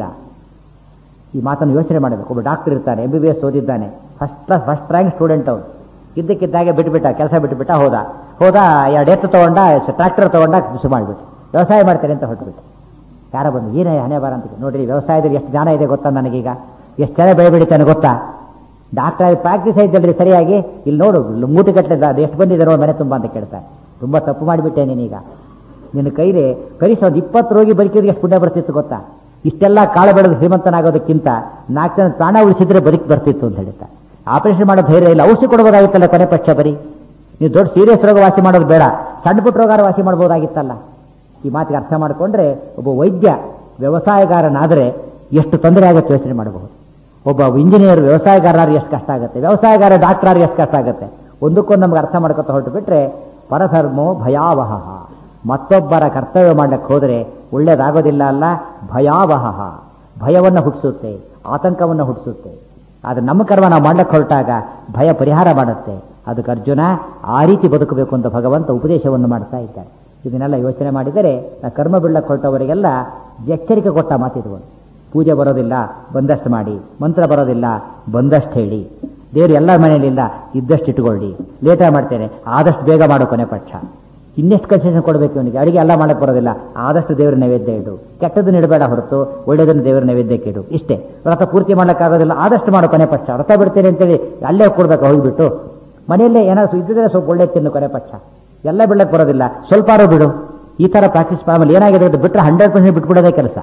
[SPEAKER 1] ಈ ಮಾತನ್ನು ಯೋಚನೆ ಮಾಡಬೇಕು ಒಬ್ಬ ಡಾಕ್ಟರ್ ಇರ್ತಾನೆ ಎಂ ಬಿ ಬಿ ಎಸ್ ಓದಿದ್ದಾನೆ first class first rank student ಅವನು ಇದ್ದಕ್ಕಿದ್ದಾಗೆ ಬಿಟ್ಬಿಟ್ಟ ಕೆಲಸ ಬಿಟ್ಬಿಟ್ಟ ಹೋದ ಹೋದ ಎರಡು ಎತ್ತು ತಗೊಂಡ ಟ್ರ್ಯಾಕ್ಟರ್ ತಗೊಂಡ ಕೃಷಿ ಮಾಡಿಬಿಟ್ಟು ವ್ಯವಸಾಯ ಮಾಡ್ತೇನೆ ಅಂತ ಹೊರಟುಬಿಟ್ಟು ಯಾರ ಬಂದು ಏನೇ ಹಣೆ ಬಾರ ಅಂತ ನೋಡ್ರಿ ವ್ಯವಸಾಯದಲ್ಲಿ ಎಷ್ಟು ಜ್ಞಾನ ಇದೆ ಗೊತ್ತಾ ನನಗೀಗ ಎಷ್ಟು ಜನ ಬೆಳೆ ಬೆಳಿತಾನೆ ಗೊತ್ತಾ ಡಾಕ್ಟರ್ ಪ್ರಾಕ್ಟೀಸ್ ಆಯ್ತಲ್ರಿ ಸರಿಯಾಗಿ ಇಲ್ಲಿ ನೋಡು ಮೂಟೆ ಕಟ್ಟಲೆ ಅದು ಎಷ್ಟು ಬಂದಿದೆ ನೋಡು ಮನೆ ತುಂಬ ಅಂತ ಕೇಳ್ತಾರೆ ತುಂಬ ತಪ್ಪು ಮಾಡಿಬಿಟ್ಟೆ ನೀನೀಗ ನಿನ್ನ ಕೈಲಿ ಕನಿಷ್ಠ ಒಂದು ಇಪ್ಪತ್ತು ರೋಗಿ ಬದುಕಿದ್ರೆ ಎಷ್ಟು ಪುಣ್ಯ ಬರ್ತಿತ್ತು ಗೊತ್ತಾ ಇಷ್ಟೆಲ್ಲ ಕಾಳು ಬೆಳೆದು ಶ್ರೀಮಂತನಾಗೋದಕ್ಕಿಂತ ನಾಲ್ಕು ಜನ ಪ್ರಾಣ ಉಳಿಸಿದ್ರೆ ಬದುಕಿ ಬರ್ತಿತ್ತು ಅಂತ ಹೇಳ್ತಾ ಆಪರೇಷನ್ ಮಾಡೋ ಧೈರ್ಯ ಇಲ್ಲ ಔಷಧಿ ಕೊಡ್ಬೋದಾಗಿತ್ತಲ್ಲ ಕೊನೆ ಪಕ್ಷ ಬರೀ ನೀವು ದೊಡ್ಡ ಸೀರಿಯಸ್ ರೋಗ ವಾಸಿ ಮಾಡೋದು ಬೇಡ ಸಣ್ಣ ಪುಟ್ಟ ರೋಗಾರ ವಾಸಿ ಮಾಡ್ಬೋದಾಗಿತ್ತಲ್ಲ ಈ ಮಾತಿಗೆ ಅರ್ಥ ಮಾಡಿಕೊಂಡ್ರೆ ಒಬ್ಬ ವೈದ್ಯ ವ್ಯವಸಾಯಗಾರನಾದರೆ ಎಷ್ಟು ತೊಂದರೆ ಆಗುತ್ತೆ ಯೋಚನೆ ಮಾಡಬಹುದು ಒಬ್ಬ ಇಂಜಿನಿಯರ್ ವ್ಯವಸಾಯಗಾರರು ಎಷ್ಟು ಕಷ್ಟ ಆಗುತ್ತೆ ವ್ಯವಸಾಯಗಾರ ಡಾಕ್ಟರ್ ಎಷ್ಟು ಕಷ್ಟ ಆಗುತ್ತೆ ಒಂದಕ್ಕೊಂದು ನಮ್ಗೆ ಅರ್ಥ ಮಾಡ್ಕೊತ ಹೊರಟು ಬಿಟ್ರೆ ಪರಧರ್ಮೋ ಭಯಾವಹ ಮತ್ತೊಬ್ಬರ ಕರ್ತವ್ಯ ಮಾಡಕ್ಕೆ ಹೋದರೆ ಒಳ್ಳೇದಾಗೋದಿಲ್ಲ ಅಲ್ಲ ಭಯಾವಹ ಭಯವನ್ನು ಹುಟ್ಟಿಸುತ್ತೆ ಆತಂಕವನ್ನು ಹುಟ್ಟಿಸುತ್ತೆ ಆದರೆ ನಮ್ಮ ಕರ್ಮ ನಾವು ಮಾಡ್ಲಿಕ್ಕೆ ಹೊರಟಾಗ ಭಯ ಪರಿಹಾರ ಮಾಡುತ್ತೆ ಅದಕ್ಕೆ ಅರ್ಜುನ ಆ ರೀತಿ ಬದುಕಬೇಕು ಅಂತ ಭಗವಂತ ಉಪದೇಶವನ್ನು ಮಾಡ್ತಾ ಇದ್ದಾರೆ ಇದನ್ನೆಲ್ಲ ಯೋಚನೆ ಮಾಡಿದರೆ ಆ ಕರ್ಮ ಬಿಡ್ಲಕ್ಕೆ ಹೊರಟವರಿಗೆಲ್ಲ ಎಚ್ಚರಿಕೆ ಕೊಟ್ಟ ಮಾತಿದು ಪೂಜೆ ಬರೋದಿಲ್ಲ ಬಂದಷ್ಟು ಮಾಡಿ ಮಂತ್ರ ಬರೋದಿಲ್ಲ ಬಂದಷ್ಟು ಹೇಳಿ ದೇವರು ಎಲ್ಲ ಮನೆಯಲ್ಲಿಲ್ಲ ಇದ್ದಷ್ಟು ಇಟ್ಕೊಳ್ಳಿ ಲೇಟಾಗಿ ಮಾಡ್ತೇನೆ ಆದಷ್ಟು ಬೇಗ ಮಾಡೋ ಕೊನೆ ಪಕ್ಷ ಇನ್ನೆಷ್ಟು ಕನ್ಸೆಷನ್ ಕೊಡಬೇಕು ಇವನಿಗೆ ಅಡಿಗೆ ಎಲ್ಲ ಮಾಡಕ್ಕೆ ಬರೋದಿಲ್ಲ ಆದಷ್ಟು ದೇವರ ನೈವೇದ್ಯ ಇಡು ಕೆಟ್ಟದನ್ನು ಇಡಬೇಡ ಹೊರತು ಒಳ್ಳೆಯದನ್ನು ದೇವರ ನೈವೇದ್ಯಕ್ಕೆ ಇಡು ಇಷ್ಟೇ ವ್ರತ ಪೂರ್ತಿ ಮಾಡೋಕ್ಕಾಗೋದಿಲ್ಲ ಆದಷ್ಟು ಮಾಡೋ ಕೊನೆ ಪಕ್ಷ ವ್ರತ ಬಿಡ್ತೇನೆ ಅಂತೇಳಿ ಅಲ್ಲೇ ಕೊಡ್ಬೇಕು ಹೋಗಿಬಿಟ್ಟು ಮನೆಯಲ್ಲೇ ಏನಾದ್ರು ಇದ್ದಿದ್ರೆ ಸ್ವಲ್ಪ ಒಳ್ಳೆ ತಿನ್ನು ಕೊನೆ ಪಕ್ಷ ಎಲ್ಲ ಬಿಡಕ್ಕೆ ಬರೋದಿಲ್ಲ ಸ್ವಲ್ಪಾರು ಬಿಡು ಈ ಥರ ಪ್ರಾಕ್ಟೀಸ್ ಆಮೇಲೆ ಏನಾಗಿದೆ ಅಂತ ಬಿಟ್ಟರೆ ಹಂಡ್ರೆಡ್ ಪರ್ಸೆಂಟ್ ಬಿಟ್ಬಿಡೋದೇ ಕೆಲಸ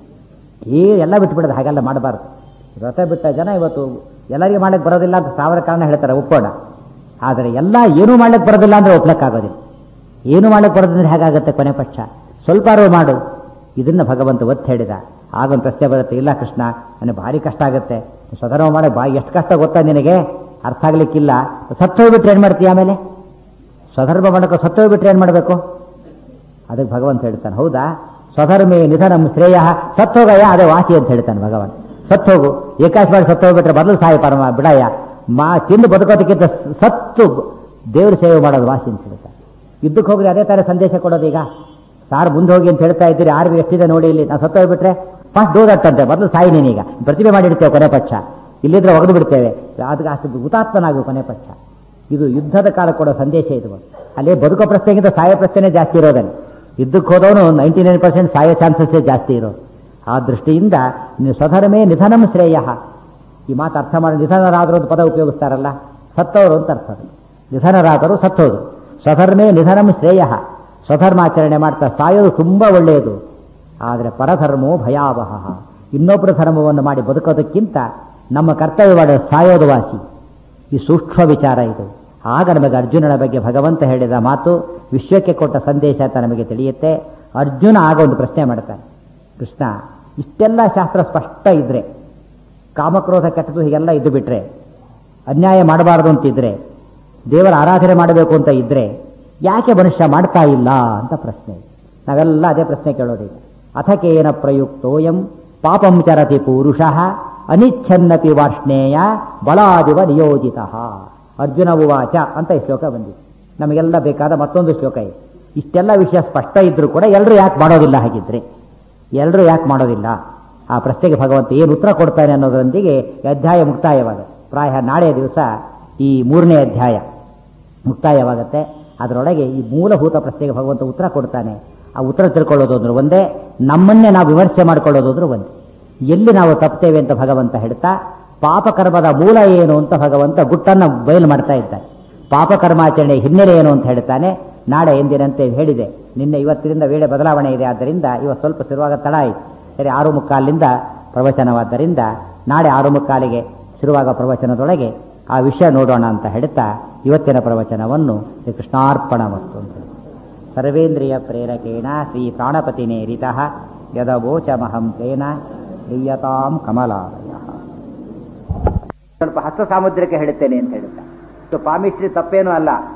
[SPEAKER 1] ಏ ಎಲ್ಲ ಬಿಟ್ಬಿಡೋದು ಹಾಗೆಲ್ಲ ಮಾಡಬಾರ್ದು ವ್ರತ ಬಿಟ್ಟ ಜನ ಇವತ್ತು ಎಲ್ಲರಿಗೆ ಮಾಡಕ್ಕೆ ಬರೋದಿಲ್ಲ ಅಂತ ಸಾವಿರ ಕಾರಣ ಹೇಳ್ತಾರೆ ಒಪ್ಪೋಣ ಆದರೆ ಎಲ್ಲ ಏನೂ ಮಾಡ್ಲಿಕ್ಕೆ ಬರೋದಿಲ್ಲ ಅಂದರೆ ಒಪ್ಲಕ್ಕಾಗೋದಿಲ್ಲ ಏನು ಮಾಡಕ್ಕೆ ಬರೋದಂದ್ರೆ ಹೇಗಾಗುತ್ತೆ ಕೊನೆ ಪಕ್ಷ ಸ್ವಲ್ಪಾರು ಮಾಡು ಇದನ್ನ ಭಗವಂತ ಒತ್ತು ಹೇಳಿದ ಆಗೊಂದು ಪ್ರಶ್ನೆ ಬರುತ್ತೆ ಇಲ್ಲ ಕೃಷ್ಣ ನನಗೆ ಭಾರಿ ಕಷ್ಟ ಆಗುತ್ತೆ ಸ್ವಧರ್ಮ ಮಾಡಕ್ಕೆ ಬಾ ಎಷ್ಟು ಕಷ್ಟ ಗೊತ್ತಾ ನಿನಗೆ ಅರ್ಥ ಆಗ್ಲಿಕ್ಕಿಲ್ಲ ಸತ್ತೋಗ್ಬಿಟ್ರೆ ಏನು ಮಾಡ್ತೀಯ ಆಮೇಲೆ ಸ್ವಧರ್ಮ ಮಾಡಕ್ಕೆ ಸತ್ತೋಗ್ಬಿಟ್ರೆ ಏನು ಮಾಡಬೇಕು ಅದಕ್ಕೆ ಭಗವಂತ ಹೇಳ್ತಾನೆ ಹೌದಾ ಸ್ವಧರ್ಮೇ ನಿಧನಂ ಶ್ರೇಯ ಸತ್ತೋಗಯ್ಯ ಅದೇ ವಾಸಿ ಅಂತ ಹೇಳ್ತಾನೆ ಭಗವಂತ ಸತ್ತೋಗು ಏಕಾಶ ಮಾಡಿ ಸತ್ತೋಗ್ಬಿಟ್ರೆ ಬದಲು ಸಾಯಿ ಪರಮ ಬಿಡಯ್ಯ ಮಾ ತಿಂದು ಬದುಕೋದಕ್ಕಿಂತ ಸತ್ತು ದೇವ್ರ ಸೇವೆ ಮಾಡೋದು ವಾಸಿ ಅಂತ ಹೇಳ್ತಾನೆ ಯುದ್ಧಕ್ಕೆ ಹೋಗ್ರಿ ಅದೇ ತರ ಸಂದೇಶ ಕೊಡೋದು ಈಗ ಸಾರ್ ಮುಂದೆ ಹೋಗಿ ಅಂತ ಹೇಳ್ತಾ ಇದ್ದೀರಿ ಆರ್ಮಿ ಎಷ್ಟಿದೆ ನೋಡಿ ಇಲ್ಲಿ ನಾವು ಸತ್ತೋಗ್ಬಿಟ್ರೆ ಫಸ್ಟ್ ಡೋದಟ್ಟಂತೆ ಮೊದಲು ಸಾಯಿ ನೀನೀಗ ಪ್ರತಿಭೆ ಮಾಡಿಡ್ತೇವೆ ಕೊನೆ ಪಕ್ಷ ಇಲ್ಲಿದ್ರೆ ಒಗೆದು ಬಿಡ್ತೇವೆ ಅದಕ್ಕೆ ಅಷ್ಟು ಹುತಾತ್ಮನಾಗು ಕೊನೆ ಪಕ್ಷ ಇದು ಯುದ್ಧದ ಕಾಲ ಕೊಡೋ ಸಂದೇಶ ಇದು ಅಲ್ಲಿ ಬದುಕೋ ಪ್ರಶ್ನೆಗಿಂತ ಸಾಯೋ ಪ್ರಶ್ನೆ ಜಾಸ್ತಿ ಇರೋದಲ್ಲಿ ಯುದ್ಧಕ್ಕೆ ಹೋದವನು ನೈಂಟಿ ನೈನ್ ಪರ್ಸೆಂಟ್ ಸಾಯೋ ಚಾನ್ಸಸ್ಸೇ ಜಾಸ್ತಿ ಇರೋದು ಆ ದೃಷ್ಟಿಯಿಂದ ನೀವು ಸ್ವಧರ್ಮೇ ನಿಧನಂ ಶ್ರೇಯ ಈ ಮಾತು ಅರ್ಥ ಮಾಡಿ ನಿಧನರಾದರು ಅಂತ ಪದ ಉಪಯೋಗಿಸ್ತಾರಲ್ಲ ಸತ್ತವರು ಅಂತ ಅರ್ಥ ಅದು. ನಿಧನರಾದರು ಸತ್ತೋದು ಸ್ವಧರ್ಮೇ ನಿಧನಂ ಶ್ರೇಯ ಸ್ವಧರ್ಮಾಚರಣೆ ಮಾಡ್ತಾ ಸಾಯೋದು ತುಂಬ ಒಳ್ಳೆಯದು ಆದರೆ ಪರಧರ್ಮೋ ಭಯಾವಹ ಇನ್ನೊಬ್ಬರ ಧರ್ಮವನ್ನು ಮಾಡಿ ಬದುಕೋದಕ್ಕಿಂತ ನಮ್ಮ ಕರ್ತವ್ಯ ಮಾಡಿ ಸಾಯೋದು ವಾಸಿ ಈ ಸೂಕ್ಷ್ಮ ವಿಚಾರ ಇದು ಆಗ ನಮಗೆ ಅರ್ಜುನನ ಬಗ್ಗೆ ಭಗವಂತ ಹೇಳಿದ ಮಾತು ವಿಶ್ವಕ್ಕೆ ಕೊಟ್ಟ ಸಂದೇಶ ಅಂತ ನಮಗೆ ತಿಳಿಯುತ್ತೆ ಅರ್ಜುನ ಆಗ ಒಂದು ಪ್ರಶ್ನೆ ಮಾಡ್ತಾನೆ ಕೃಷ್ಣ ಇಷ್ಟೆಲ್ಲ ಶಾಸ್ತ್ರ ಸ್ಪಷ್ಟ ಇದ್ರೆ ಕಾಮಕ್ರೋಧ ಕೆಟ್ಟದು ಹೀಗೆಲ್ಲ ಇದ್ದು ಬಿಟ್ರೆ ಅನ್ಯಾಯ ಮಾಡಬಾರದು ಅಂತಿದ್ರೆ ದೇವರ ಆರಾಧನೆ ಮಾಡಬೇಕು ಅಂತ ಇದ್ರೆ ಯಾಕೆ ಮನುಷ್ಯ ಮಾಡ್ತಾ ಇಲ್ಲ ಅಂತ ಪ್ರಶ್ನೆ ನಾವೆಲ್ಲ ಅದೇ ಪ್ರಶ್ನೆ ಕೇಳೋದೀಗ ಅಥಕೇನ ಪ್ರಯುಕ್ತೋಯಂ ಪಾಪಂ ಚರತಿ ಪೂರುಷಃ ಅನಿಚ್ಛನ್ನಪಿ ವಾರ್ಷ್ಣೇಯ ಬಲಾದಿವ ನಿಯೋಜಿತ ಅರ್ಜುನ ಉವಾಚ ಅಂತ ಈ ಶ್ಲೋಕ ಬಂದಿದೆ ನಮಗೆಲ್ಲ ಬೇಕಾದ ಮತ್ತೊಂದು ಶ್ಲೋಕ ಇದೆ ಇಷ್ಟೆಲ್ಲ ವಿಷಯ ಸ್ಪಷ್ಟ ಇದ್ರೂ ಕೂಡ ಎಲ್ಲರೂ ಯಾಕೆ ಮಾಡೋದಿಲ್ಲ ಹಾಗಿದ್ರೆ ಎಲ್ಲರೂ ಯಾಕೆ ಮಾಡೋದಿಲ್ಲ ಆ ಪ್ರಶ್ನೆಗೆ ಭಗವಂತ ಏನು ಉತ್ತರ ಕೊಡ್ತಾನೆ ಅನ್ನೋದರೊಂದಿಗೆ ಈ ಅಧ್ಯಾಯ ಮುಕ್ತಾಯವಾಗ ಪ್ರಾಯ ನಾಳೆಯ ದಿವಸ ಈ ಮೂರನೇ ಅಧ್ಯಾಯ ಮುಕ್ತಾಯವಾಗುತ್ತೆ ಅದರೊಳಗೆ ಈ ಮೂಲಭೂತ ಪ್ರಶ್ನೆಗೆ ಭಗವಂತ ಉತ್ತರ ಕೊಡ್ತಾನೆ ಆ ಉತ್ತರ ತಿಳ್ಕೊಳ್ಳೋದು ಅಂದ್ರೆ ಒಂದೇ ನಮ್ಮನ್ನೇ ನಾವು ವಿಮರ್ಶೆ ಮಾಡ್ಕೊಳ್ಳೋದು ಅಂದ್ರೆ ಒಂದೇ ಎಲ್ಲಿ ನಾವು ತಪ್ತೇವೆ ಅಂತ ಭಗವಂತ ಹೇಳ್ತಾ ಪಾಪಕರ್ಮದ ಮೂಲ ಏನು ಅಂತ ಭಗವಂತ ಗುಟ್ಟನ್ನು ಬಯಲು ಮಾಡ್ತಾ ಇದ್ದಾನೆ ಪಾಪಕರ್ಮಾಚರಣೆ ಹಿನ್ನೆಲೆ ಏನು ಅಂತ ಹೇಳ್ತಾನೆ ನಾಳೆ ಎಂದಿನಂತೆ ಹೇಳಿದೆ ನಿನ್ನೆ ಇವತ್ತಿನಿಂದ ವೇಳೆ ಬದಲಾವಣೆ ಇದೆ ಆದ್ದರಿಂದ ಇವತ್ತು ಸ್ವಲ್ಪ ಶುರುವಾಗ ತಡ ಆಯಿತು ಸರಿ ಆರು ಮುಕ್ಕಾಲಿಂದ ಪ್ರವಚನವಾದ್ದರಿಂದ ನಾಳೆ ಆರು ಮುಕ್ಕಾಲಿಗೆ ಶುರುವಾಗ ಪ್ರವಚನದೊಳಗೆ ಆ ವಿಷಯ ನೋಡೋಣ ಅಂತ ಹೇಳ್ತಾ ಇವತ್ತಿನ ಪ್ರವಚನವನ್ನು ಶ್ರೀ ಕೃಷ್ಣಾರ್ಪಣ ವಸ್ತು ಅಂತ ಹೇಳಿ. ಸರ್ವೇಂದ್ರಿಯ ಪ್ರೇರಕೇಣ ಶ್ರೀ ಪ್ರಾಣಪತಿನೇರಿತ ಯದವೋಚಮಹಂ ತೇನ ದಿವ್ಯತಾಂ ಕಮಲಾಲಯ ಸ್ವಲ್ಪ ಹಸ್ತ ಸಾಮುದ್ರಿಕ ಹೇಳುತ್ತೇನೆ ಅಂತ ಹೇಳುತ್ತಾ ಸೊ ಪಾಮಿಸ್ಟ್ರಿ ತಪ್ಪೇನೂ ಅಲ್ಲ